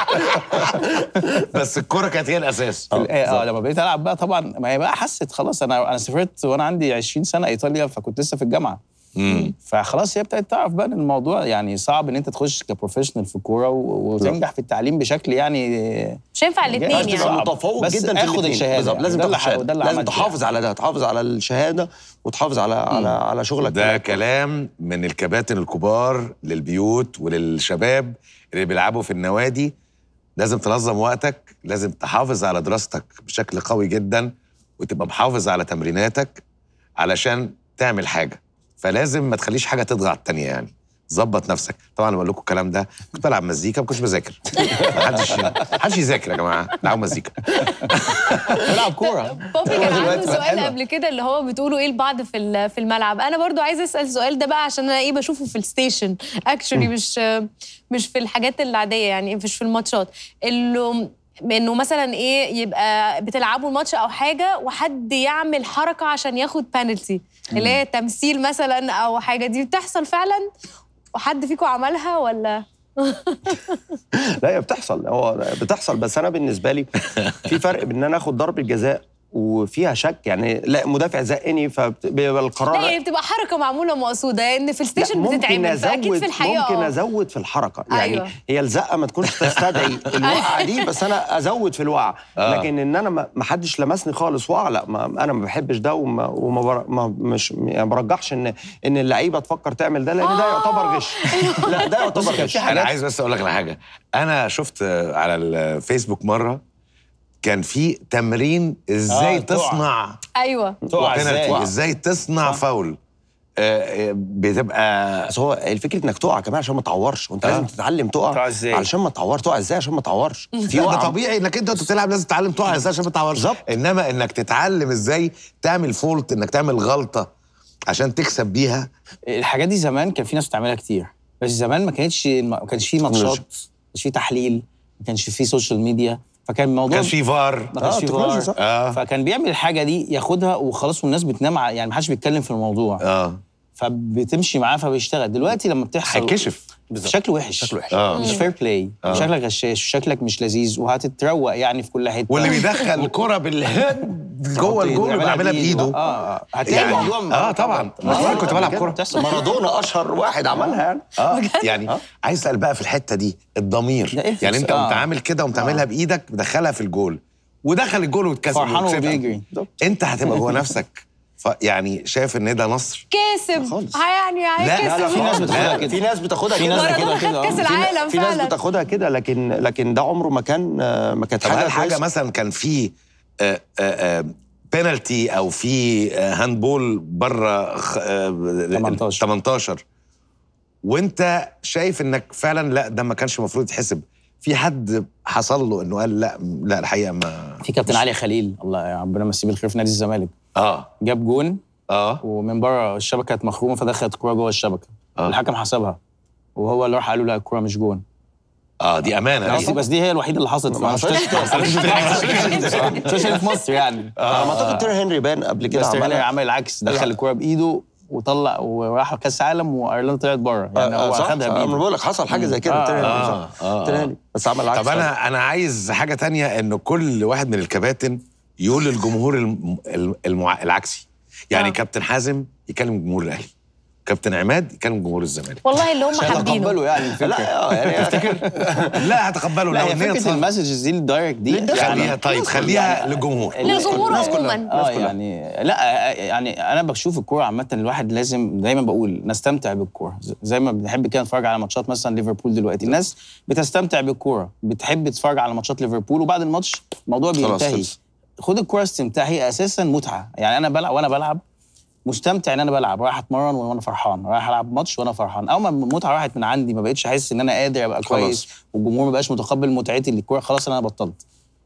بس الكوره كانت هي الاساس في الآ- اه لما بقيت العب بقى طبعا ما هي بقى حست خلاص انا انا سافرت وانا عندي 20 سنه ايطاليا فكنت لسه في الجامعه فخلاص هي ابتدت تعرف بقى ان الموضوع يعني صعب ان انت تخش كبروفيشنال في الكوره و- وتنجح في التعليم بشكل يعني مش هينفع يعني الاثنين تبقى يعني متفوق بس جدا في آخد الاتنين. الشهادة بالظبط. يعني. لازم ده تاخد اللي ح- شهاده ده اللي لازم عملته تحافظ على ده تحافظ على الشهاده وتحافظ على على على شغلك ده كلام من الكباتن الكبار للبيوت وللشباب اللي بيلعبوا في النوادي لازم تنظم وقتك لازم تحافظ على دراستك بشكل قوي جدا وتبقى محافظ على تمريناتك علشان تعمل حاجه فلازم ما تخليش حاجه تضغط على التانيه يعني ظبط نفسك طبعا بقول لكم الكلام ده كنت بلعب مزيكا ما كنتش بذاكر محدش محدش يذاكر يا جماعه العبوا مزيكا بلعب كوره بابي كان عنده دلوقتي بقت سؤال حلوة. قبل كده اللي هو بتقولوا ايه لبعض في ال- في الملعب انا برضو عايزه اسال السؤال ده بقى عشان انا ايه بشوفه في الستيشن اكشولي مش مش في الحاجات العاديه يعني مش في الماتشات انه انه مثلا ايه يبقى بتلعبوا الماتش او حاجه وحد يعمل حركه عشان ياخد بانالتي اللي هي تمثيل مثلا او حاجه دي بتحصل فعلا وحد فيكم عملها ولا لا هي بتحصل هو بتحصل بس انا بالنسبه لي في فرق بين ان انا اخد ضربه جزاء وفيها شك يعني لا مدافع زقني فبيبقى القرار لا يعني بتبقى حركه معموله مقصوده ان في لا، الستيشن ممكن بتتعمل فاكيد ازود في الحقيقه ممكن آه. ازود في الحركه يعني أيوة. أيوة. هي الزقه ما تكونش تستدعي الوقعه دي بس انا ازود في الوقعه آه. آه. لكن ان انا ما ما حدش لمسني خالص وقع لا ما انا ما بحبش ده وما, وما بر... ما مش يعني برجحش ان ان اللعيبه تفكر تعمل ده لان ده يعتبر غش لا ده يعتبر غش انا عايز بس اقول لك على حاجه انا شفت على الفيسبوك مره كان في تمرين ازاي آه، تقع. تصنع ايوه تقع penalty، ازاي ازاي تصنع فاول آه، آه، بتبقى بس هو الفكره انك تقع كمان عشان ما تعورش وانت آه. لازم تتعلم تقع تقع إزاي؟ علشان ما تعور تقع ازاي عشان ما تعورش في في ده وقعه طبيعي انك انت وانت بتلعب لازم تتعلم تقع ازاي عشان ما تعورش بالظبط. انما انك تتعلم ازاي تعمل فولت انك تعمل غلطه عشان تكسب بيها الحاجات دي زمان كان في ناس بتعملها كتير بس زمان ما كانتش ما كانش في ماتشات ما كانش في تحليل ما كانش في سوشيال ميديا فكان الموضوع كان في فار ما كانش آه، في تكنولوجيا فار صح. اه فكان بيعمل الحاجه دي ياخدها وخلاص والناس بتنام ع- يعني ما حدش بيتكلم في الموضوع اه فبتمشي معاه فبيشتغل دلوقتي لما بتحصل هيتكشف شكله وحش شكله وحش. آه. مش فير بلاي آه. شكلك غشاش وشكلك مش لذيذ وهتتروق يعني في كل حته واللي بيدخل الكرة بالهيد جوه الجول وبيعملها بايده اه اه هتلاقي يعني الموضوع اه طبعا انا كنت بلعب كوره بتحصل مارادونا اشهر واحد عملها يعني اه يعني عايز اسال بقى في الحته دي الضمير ده ethics، يعني انت آه. قمت عامل كده قمت عاملها بايدك مدخلها في الجول ودخل الجول واتكسب فرحان وهو وكسبها. بيجري انت هتبقى جوه نفسك فيعني شايف ان ده نصر كسب خالص. يعني لا لا لا في ناس بتاخدها لا. كده في ناس بتاخدها في كده ناس مارادونا كده خد كده، كاس آه. في- العالم في ناس فعلا بتاخدها كده لكن لكن ده عمره ما كان آه، ما كانت طب هل حاجه حاجه كويسة. مثلا كان في آه، آه، آه، بينالتي او في آه، هاندبول بره خ- آه، 18. 18 وانت شايف انك فعلا لا ده ما كانش المفروض يتحسب في حد حصل له انه قال لا لا الحقيقه ما في كابتن علي خليل الله يا ربنا يمسيه بالخير في نادي الزمالك اه جاب جون اه ومن بره الشبكه كانت مخرومه فدخلت الكوره جوه الشبكه آه. الحكم حسبها وهو اللي راح قال له لا الكوره مش جون اه دي امانه بس, دي. بس دي هي الوحيده اللي حصلت ما حصلش كده. مش في مصر يعني على ما اعتقد تيري هنري بان قبل كده بس هنري عملها عمل العكس دخل الكوره بايده وطلع وراح كاس عالم وايرلندا طلعت بره يعني آه، هو صح، اخدها صح. بايده انا بقول لك حصل حاجه زي كده آه، تيري هنري آه، صح. آه، تيري آه. هنري بس عمل العكس طب انا انا عايز حاجه تانية ان كل واحد من الكباتن يقول للجمهور الم... الم- المع... العكسي يعني آه. كابتن حازم يكلم جمهور الاهلي كابتن عماد يكلم جمهور الزمالك والله اللي هم حابينه تقبلوا يعني الفكره لا آه، يعني تفتكر لا هتقبله لا لو هي ان هي فكره تصل- المسجز دي الدايركت دي خليها طيب خليها للجمهور للجمهور الناس كلها. عموما اه يعني لا يعني انا بشوف الكوره عامه الواحد لازم دايما بقول نستمتع بالكوره ز- زي ما بنحب كده نتفرج على ماتشات مثلا ليفربول دلوقتي الناس بتستمتع بالكوره بتحب تتفرج على ماتشات ليفربول وبعد الماتش الموضوع خلاص بينتهي خلص. خد الكوره استمتاع هي اساسا متعه يعني انا بلعب وانا بلعب مستمتع ان انا بلعب رايح اتمرن وانا فرحان رايح العب ماتش وانا فرحان اول ما المتعه راحت من عندي ما بقتش احس ان انا قادر ابقى خلاص. كويس والجمهور ما بقاش متقبل متعتي للكوره خلاص انا بطلت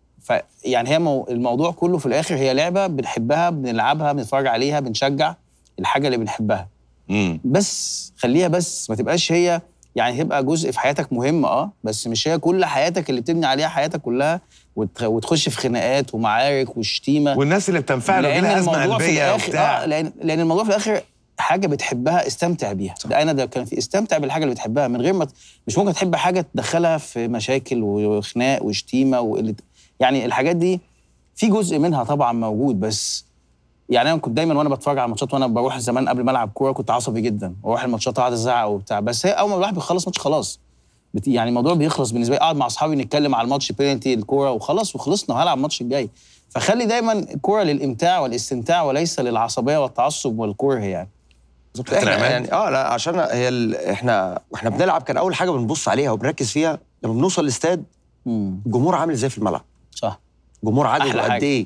فيعني هي مو الموضوع كله في الاخر هي لعبه بنحبها بنلعبها بنتفرج عليها بنشجع الحاجه اللي بنحبها مم. بس خليها بس ما تبقاش هي يعني تبقى جزء في حياتك مهم اه بس مش هي كل حياتك اللي بتبني عليها حياتك كلها وتخ- وتخش في خناقات ومعارك وشتيمه والناس اللي بتنفعل لان وبينها ازمه الموضوع في قلبيه الاخر وبتاع اه لان لان الموضوع في الاخر حاجه بتحبها استمتع بيها ده انا ده كان في استمتع بالحاجه اللي بتحبها من غير ما ت- مش ممكن تحب حاجه تدخلها في مشاكل وخناق وشتيمه وقله يعني الحاجات دي في جزء منها طبعا موجود بس يعني انا كنت دايما وانا بتفرج على الماتشات وانا بروح زمان قبل ما العب كوره كنت عصبي جدا واروح الماتشات اقعد ازعق وبتاع بس هي اول ما الواحد بيخلص ماتش خلاص بت- يعني الموضوع بيخلص بالنسبه لي اقعد مع اصحابي نتكلم على الماتش بينالتي الكوره وخلاص وخلصنا وهلعب الماتش الجاي فخلي دايما الكوره للامتاع والاستمتاع وليس للعصبيه والتعصب والكره يعني بالظبط احنا عماد؟ يعني اه لا عشان هي ال... احنا واحنا بنلعب كان اول حاجه بنبص عليها وبنركز فيها لما بنوصل الاستاد الجمهور عامل ازاي في الملعب صح جمهور عادل أحلى قد حاجة. ايه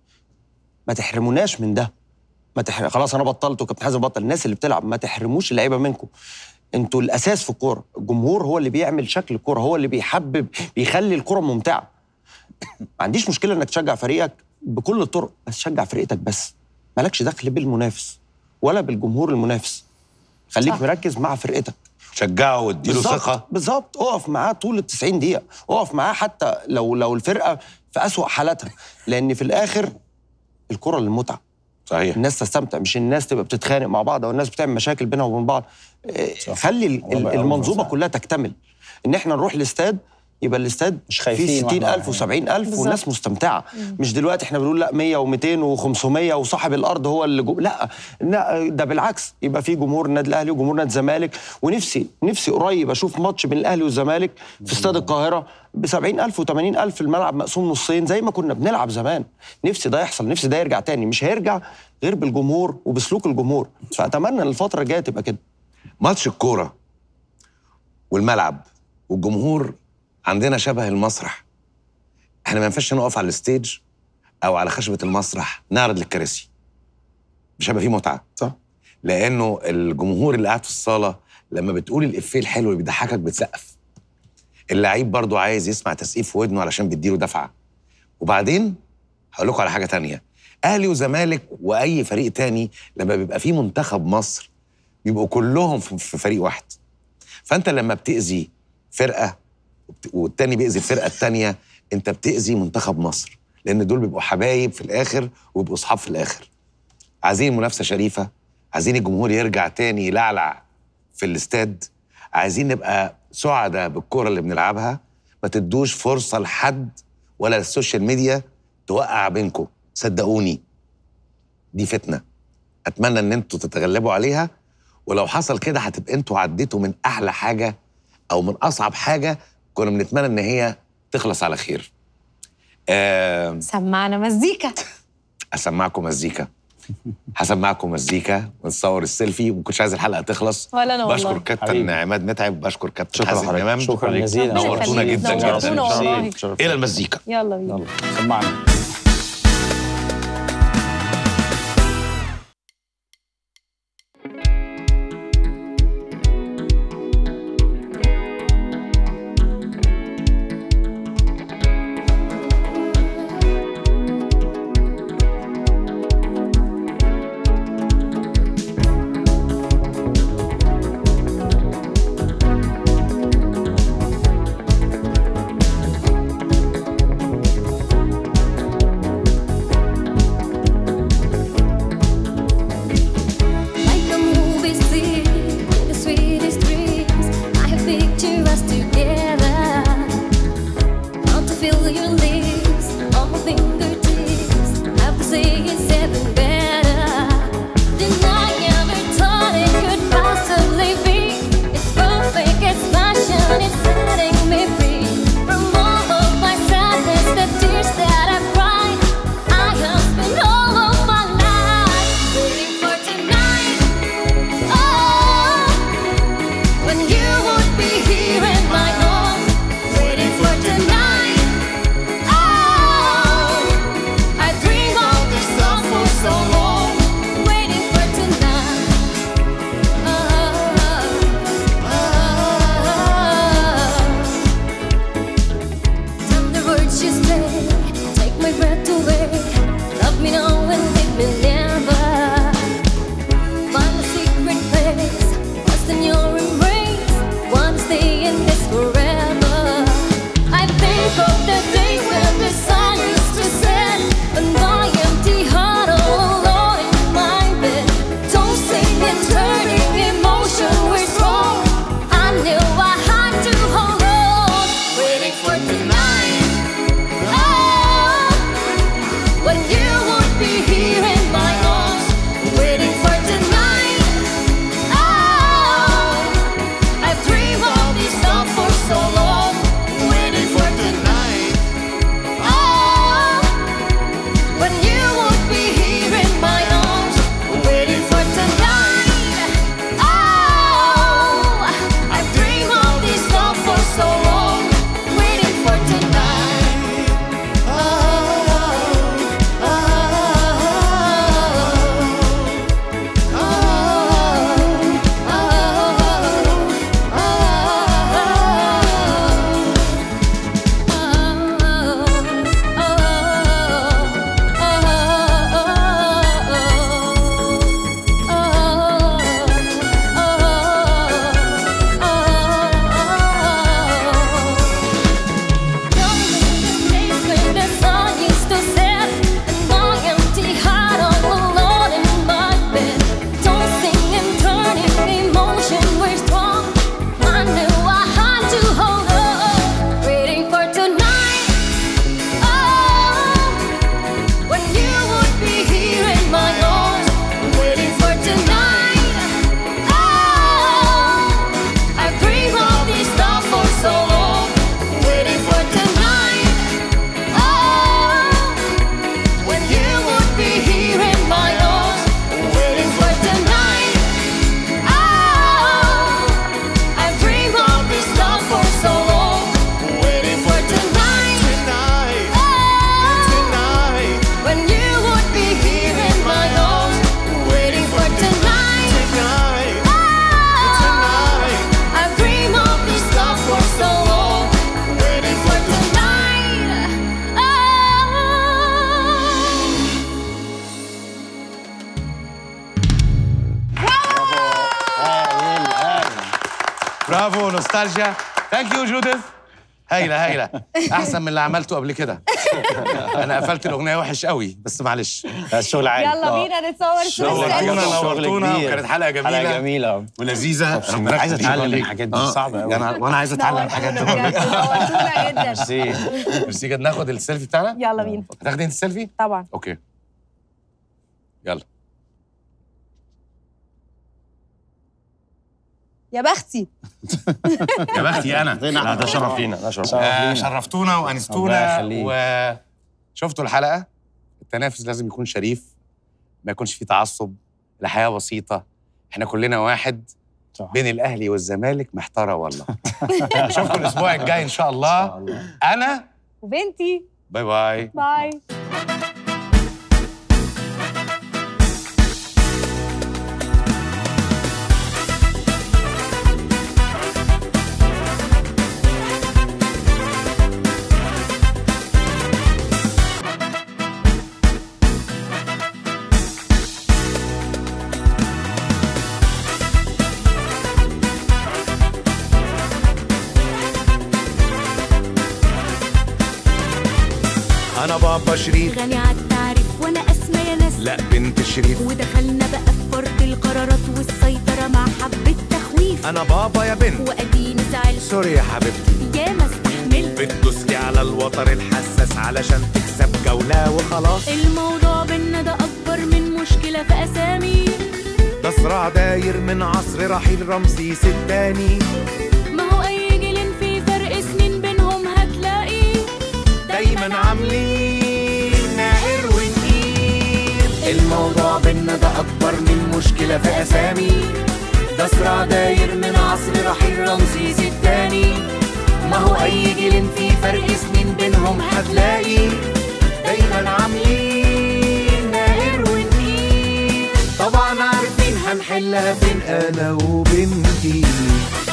ما تحرموناش من ده ما تحر... خلاص انا بطلت وكابتن حازم بطل الناس اللي بتلعب ما تحرموش اللعيبه منكم انتوا الاساس في الكوره الجمهور هو اللي بيعمل شكل الكوره هو اللي بيحبب بيخلي الكوره ممتعه ما عنديش مشكله انك تشجع فريقك بكل الطرق بس شجع فرقتك بس مالكش دخل بالمنافس ولا بالجمهور المنافس خليك صح. مركز مع فرقتك شجعه واديله بالظبط، ثقه بالظبط اقف معاه طول ال 90 دقيقه اقف معاه حتى لو لو الفرقه في اسوأ حالاتها لان في الاخر الكره للمتعه صحيح الناس تستمتع مش الناس تبقى بتتخانق مع بعض او الناس بتعمل مشاكل بينها وبين بعض إيه، خلي ال- والله ال- بقى أول المنظومه مرة كلها تكتمل ان احنا نروح الاستاد يبقى الاستاد مش خايفين فيه واحنا 60000 و70000 بالظبط. والناس مستمتعه مش دلوقتي احنا بنقول لا 100 و200 و500 وصاحب الارض هو اللي جو لا لا ده بالعكس يبقى في جمهور النادي الاهلي وجمهور نادي الزمالك ونفسي نفسي قريب اشوف ماتش بين الاهلي والزمالك في استاد القاهره ب 70000 و80000 الملعب مقسوم نصين زي ما كنا بنلعب زمان نفسي ده يحصل نفسي ده يرجع تاني مش هيرجع غير بالجمهور وبسلوك الجمهور فاتمنى ان الفتره الجايه تبقى كده ماتش الكوره والملعب والجمهور عندنا شبه المسرح احنا ما ينفعش نقف على الستيج او على خشبه المسرح نعرض للكراسي مش هيبقى فيه متعه صح لانه الجمهور اللي قاعد في الصاله لما بتقول الافيه الحلو اللي بيضحكك بتسقف اللعيب برضو عايز يسمع تسقيف في ودنه علشان بيديله دفعه وبعدين هقول لكم على حاجه تانية اهلي وزمالك واي فريق تاني لما بيبقى فيه منتخب مصر بيبقوا كلهم في في فريق واحد فانت لما بتاذي فرقه وبت- والتاني بيأذي الفرقه التانيه انت بتأذي منتخب مصر لان دول بيبقوا حبايب في الاخر وبيبقوا اصحاب في الاخر عايزين منافسه شريفه عايزين الجمهور يرجع تاني يلعلع في الاستاد عايزين نبقى سعداء بالكره اللي بنلعبها ما تدوش فرصه لحد ولا السوشيال ميديا توقع بينكم صدقوني دي فتنه اتمنى ان انتوا تتغلبوا عليها ولو حصل كده هتبقى انتوا عديتوا من احلى حاجه او من اصعب حاجه كنا بنتمنى ان هي تخلص على خير آه سمعنا مزيكا اسمعكم مزيكا هسمعكم مزيكا ونصور السيلفي وما كنتش عايز الحلقه تخلص ولا أنا والله. بشكر كابتن حبيبي. عماد متعب بشكر كابتن شكرا حازم حضرتك. امام شكرا جزيلا. ربنا نورتونا يخليك. جدا جدا نورتونا والله. الى المزيكا يلا بينا سمعنا Like a movie scene in the sweetest dreams, I have pictured us together. Want to feel your lips on my fingertips. Have to say it's even better than I ever thought it could possibly be. It's perfect, it's passion, it's setting me free from all of my sadness, the tears that I cried. I have spent all of my life waiting for tonight. Oh, when you would be here in my arms, waiting for tonight. Oh, I dream of this song for so long, waiting for tonight. Tender words you say, take my breath away. Love me now and leave me never. Find a secret place, lost in your embrace. Wanna stay in this forever. I think of the days when the sun used to set, and my empty heart all alone in my bed, tossing and turning, emotion was strong. I knew I had to hold on, waiting for tonight. Oh, when you would be here in my arms, waiting for tonight. Oh, I dream of this song for so long, waiting for tonight. Oh, when you would be here in my arms, waiting for tonight. Oh, I dream of this song for so long, waiting for tonight. When the sun used to set, and my empty heart all alone in my bed, tossing and turning, emotion was strong. I knew I had to hold on, waiting for tonight. Oh, when you would be here in my arms, waiting for tonight. Oh, I dream of this love for so long, waiting for tonight. Oh, when you would be here in my arms, waiting for tonight. Oh, I dream of this love for so long, waiting for tonight. Oh, when you would be here in my arms, waiting for tonight. Oh, I dream of this love for so long, waiting for tonight. Oh. برافو نوستالجيا ثانك يو جوديث هايله هايله احسن من اللي عملته قبل كده انا قفلت الاغنيه وحش قوي بس معلش الشغل يلا بينا نتصور صورة نورتونا سيلفي. نورتونا كبير. وكانت حلقه جميله حلقة جميلة. ولذيذه طب ربنا عايز يخليك. اتعلم الحاجات دي آه، صعبة قوي يعني وانا عايز اتعلم الحاجات دي نورتونا بجد، نورتونا جدا ميرسي ميرسي كده ناخد السيلفي بتاعنا يلا بينا هتاخدي انت السيلفي طبعا اوكي يلا يا بختي يا بختي انا لا ده شرف لينا ده شرف آه، شرفتونا الله وانستونا يخليك. وشفتوا الحلقه التنافس لازم يكون شريف ما يكونش في تعصب الحياه بسيطه احنا كلنا واحد بين الاهلي والزمالك محتاره والله اشوفكم الاسبوع الجاي ان شاء الله انا وبنتي باي باي باي انا بابا شريف غني عالتعريف وانا اسمى يا ناس لا بنت شريف ودخلنا بقى في فرض القرارات والسيطرة مع حبة تخويف انا بابا يا بنت واديني زعلت سوري يا حبيبتي يا ما استحملت بتدوسلي على الوتر الحساس علشان تكسب جولة وخلاص الموضوع بينا ده اكبر من مشكلة في اسامي ده صراع داير من عصر رحيل رمسيس الثاني ما هو اي جيل في فرق سنين بينهم هتلاقي دايما عاملين ناقر ونقيل الموضوع بينا ده أكبر من مشكلة في أسامي ده صراع داير من عصر رحيل رمسيس التاني ما هو أي جيل في فرق سنين بينهم هتلاقي دايما عاملين ناقر ونقيل طبعا عارفين هنحلها فين أنا وبنتي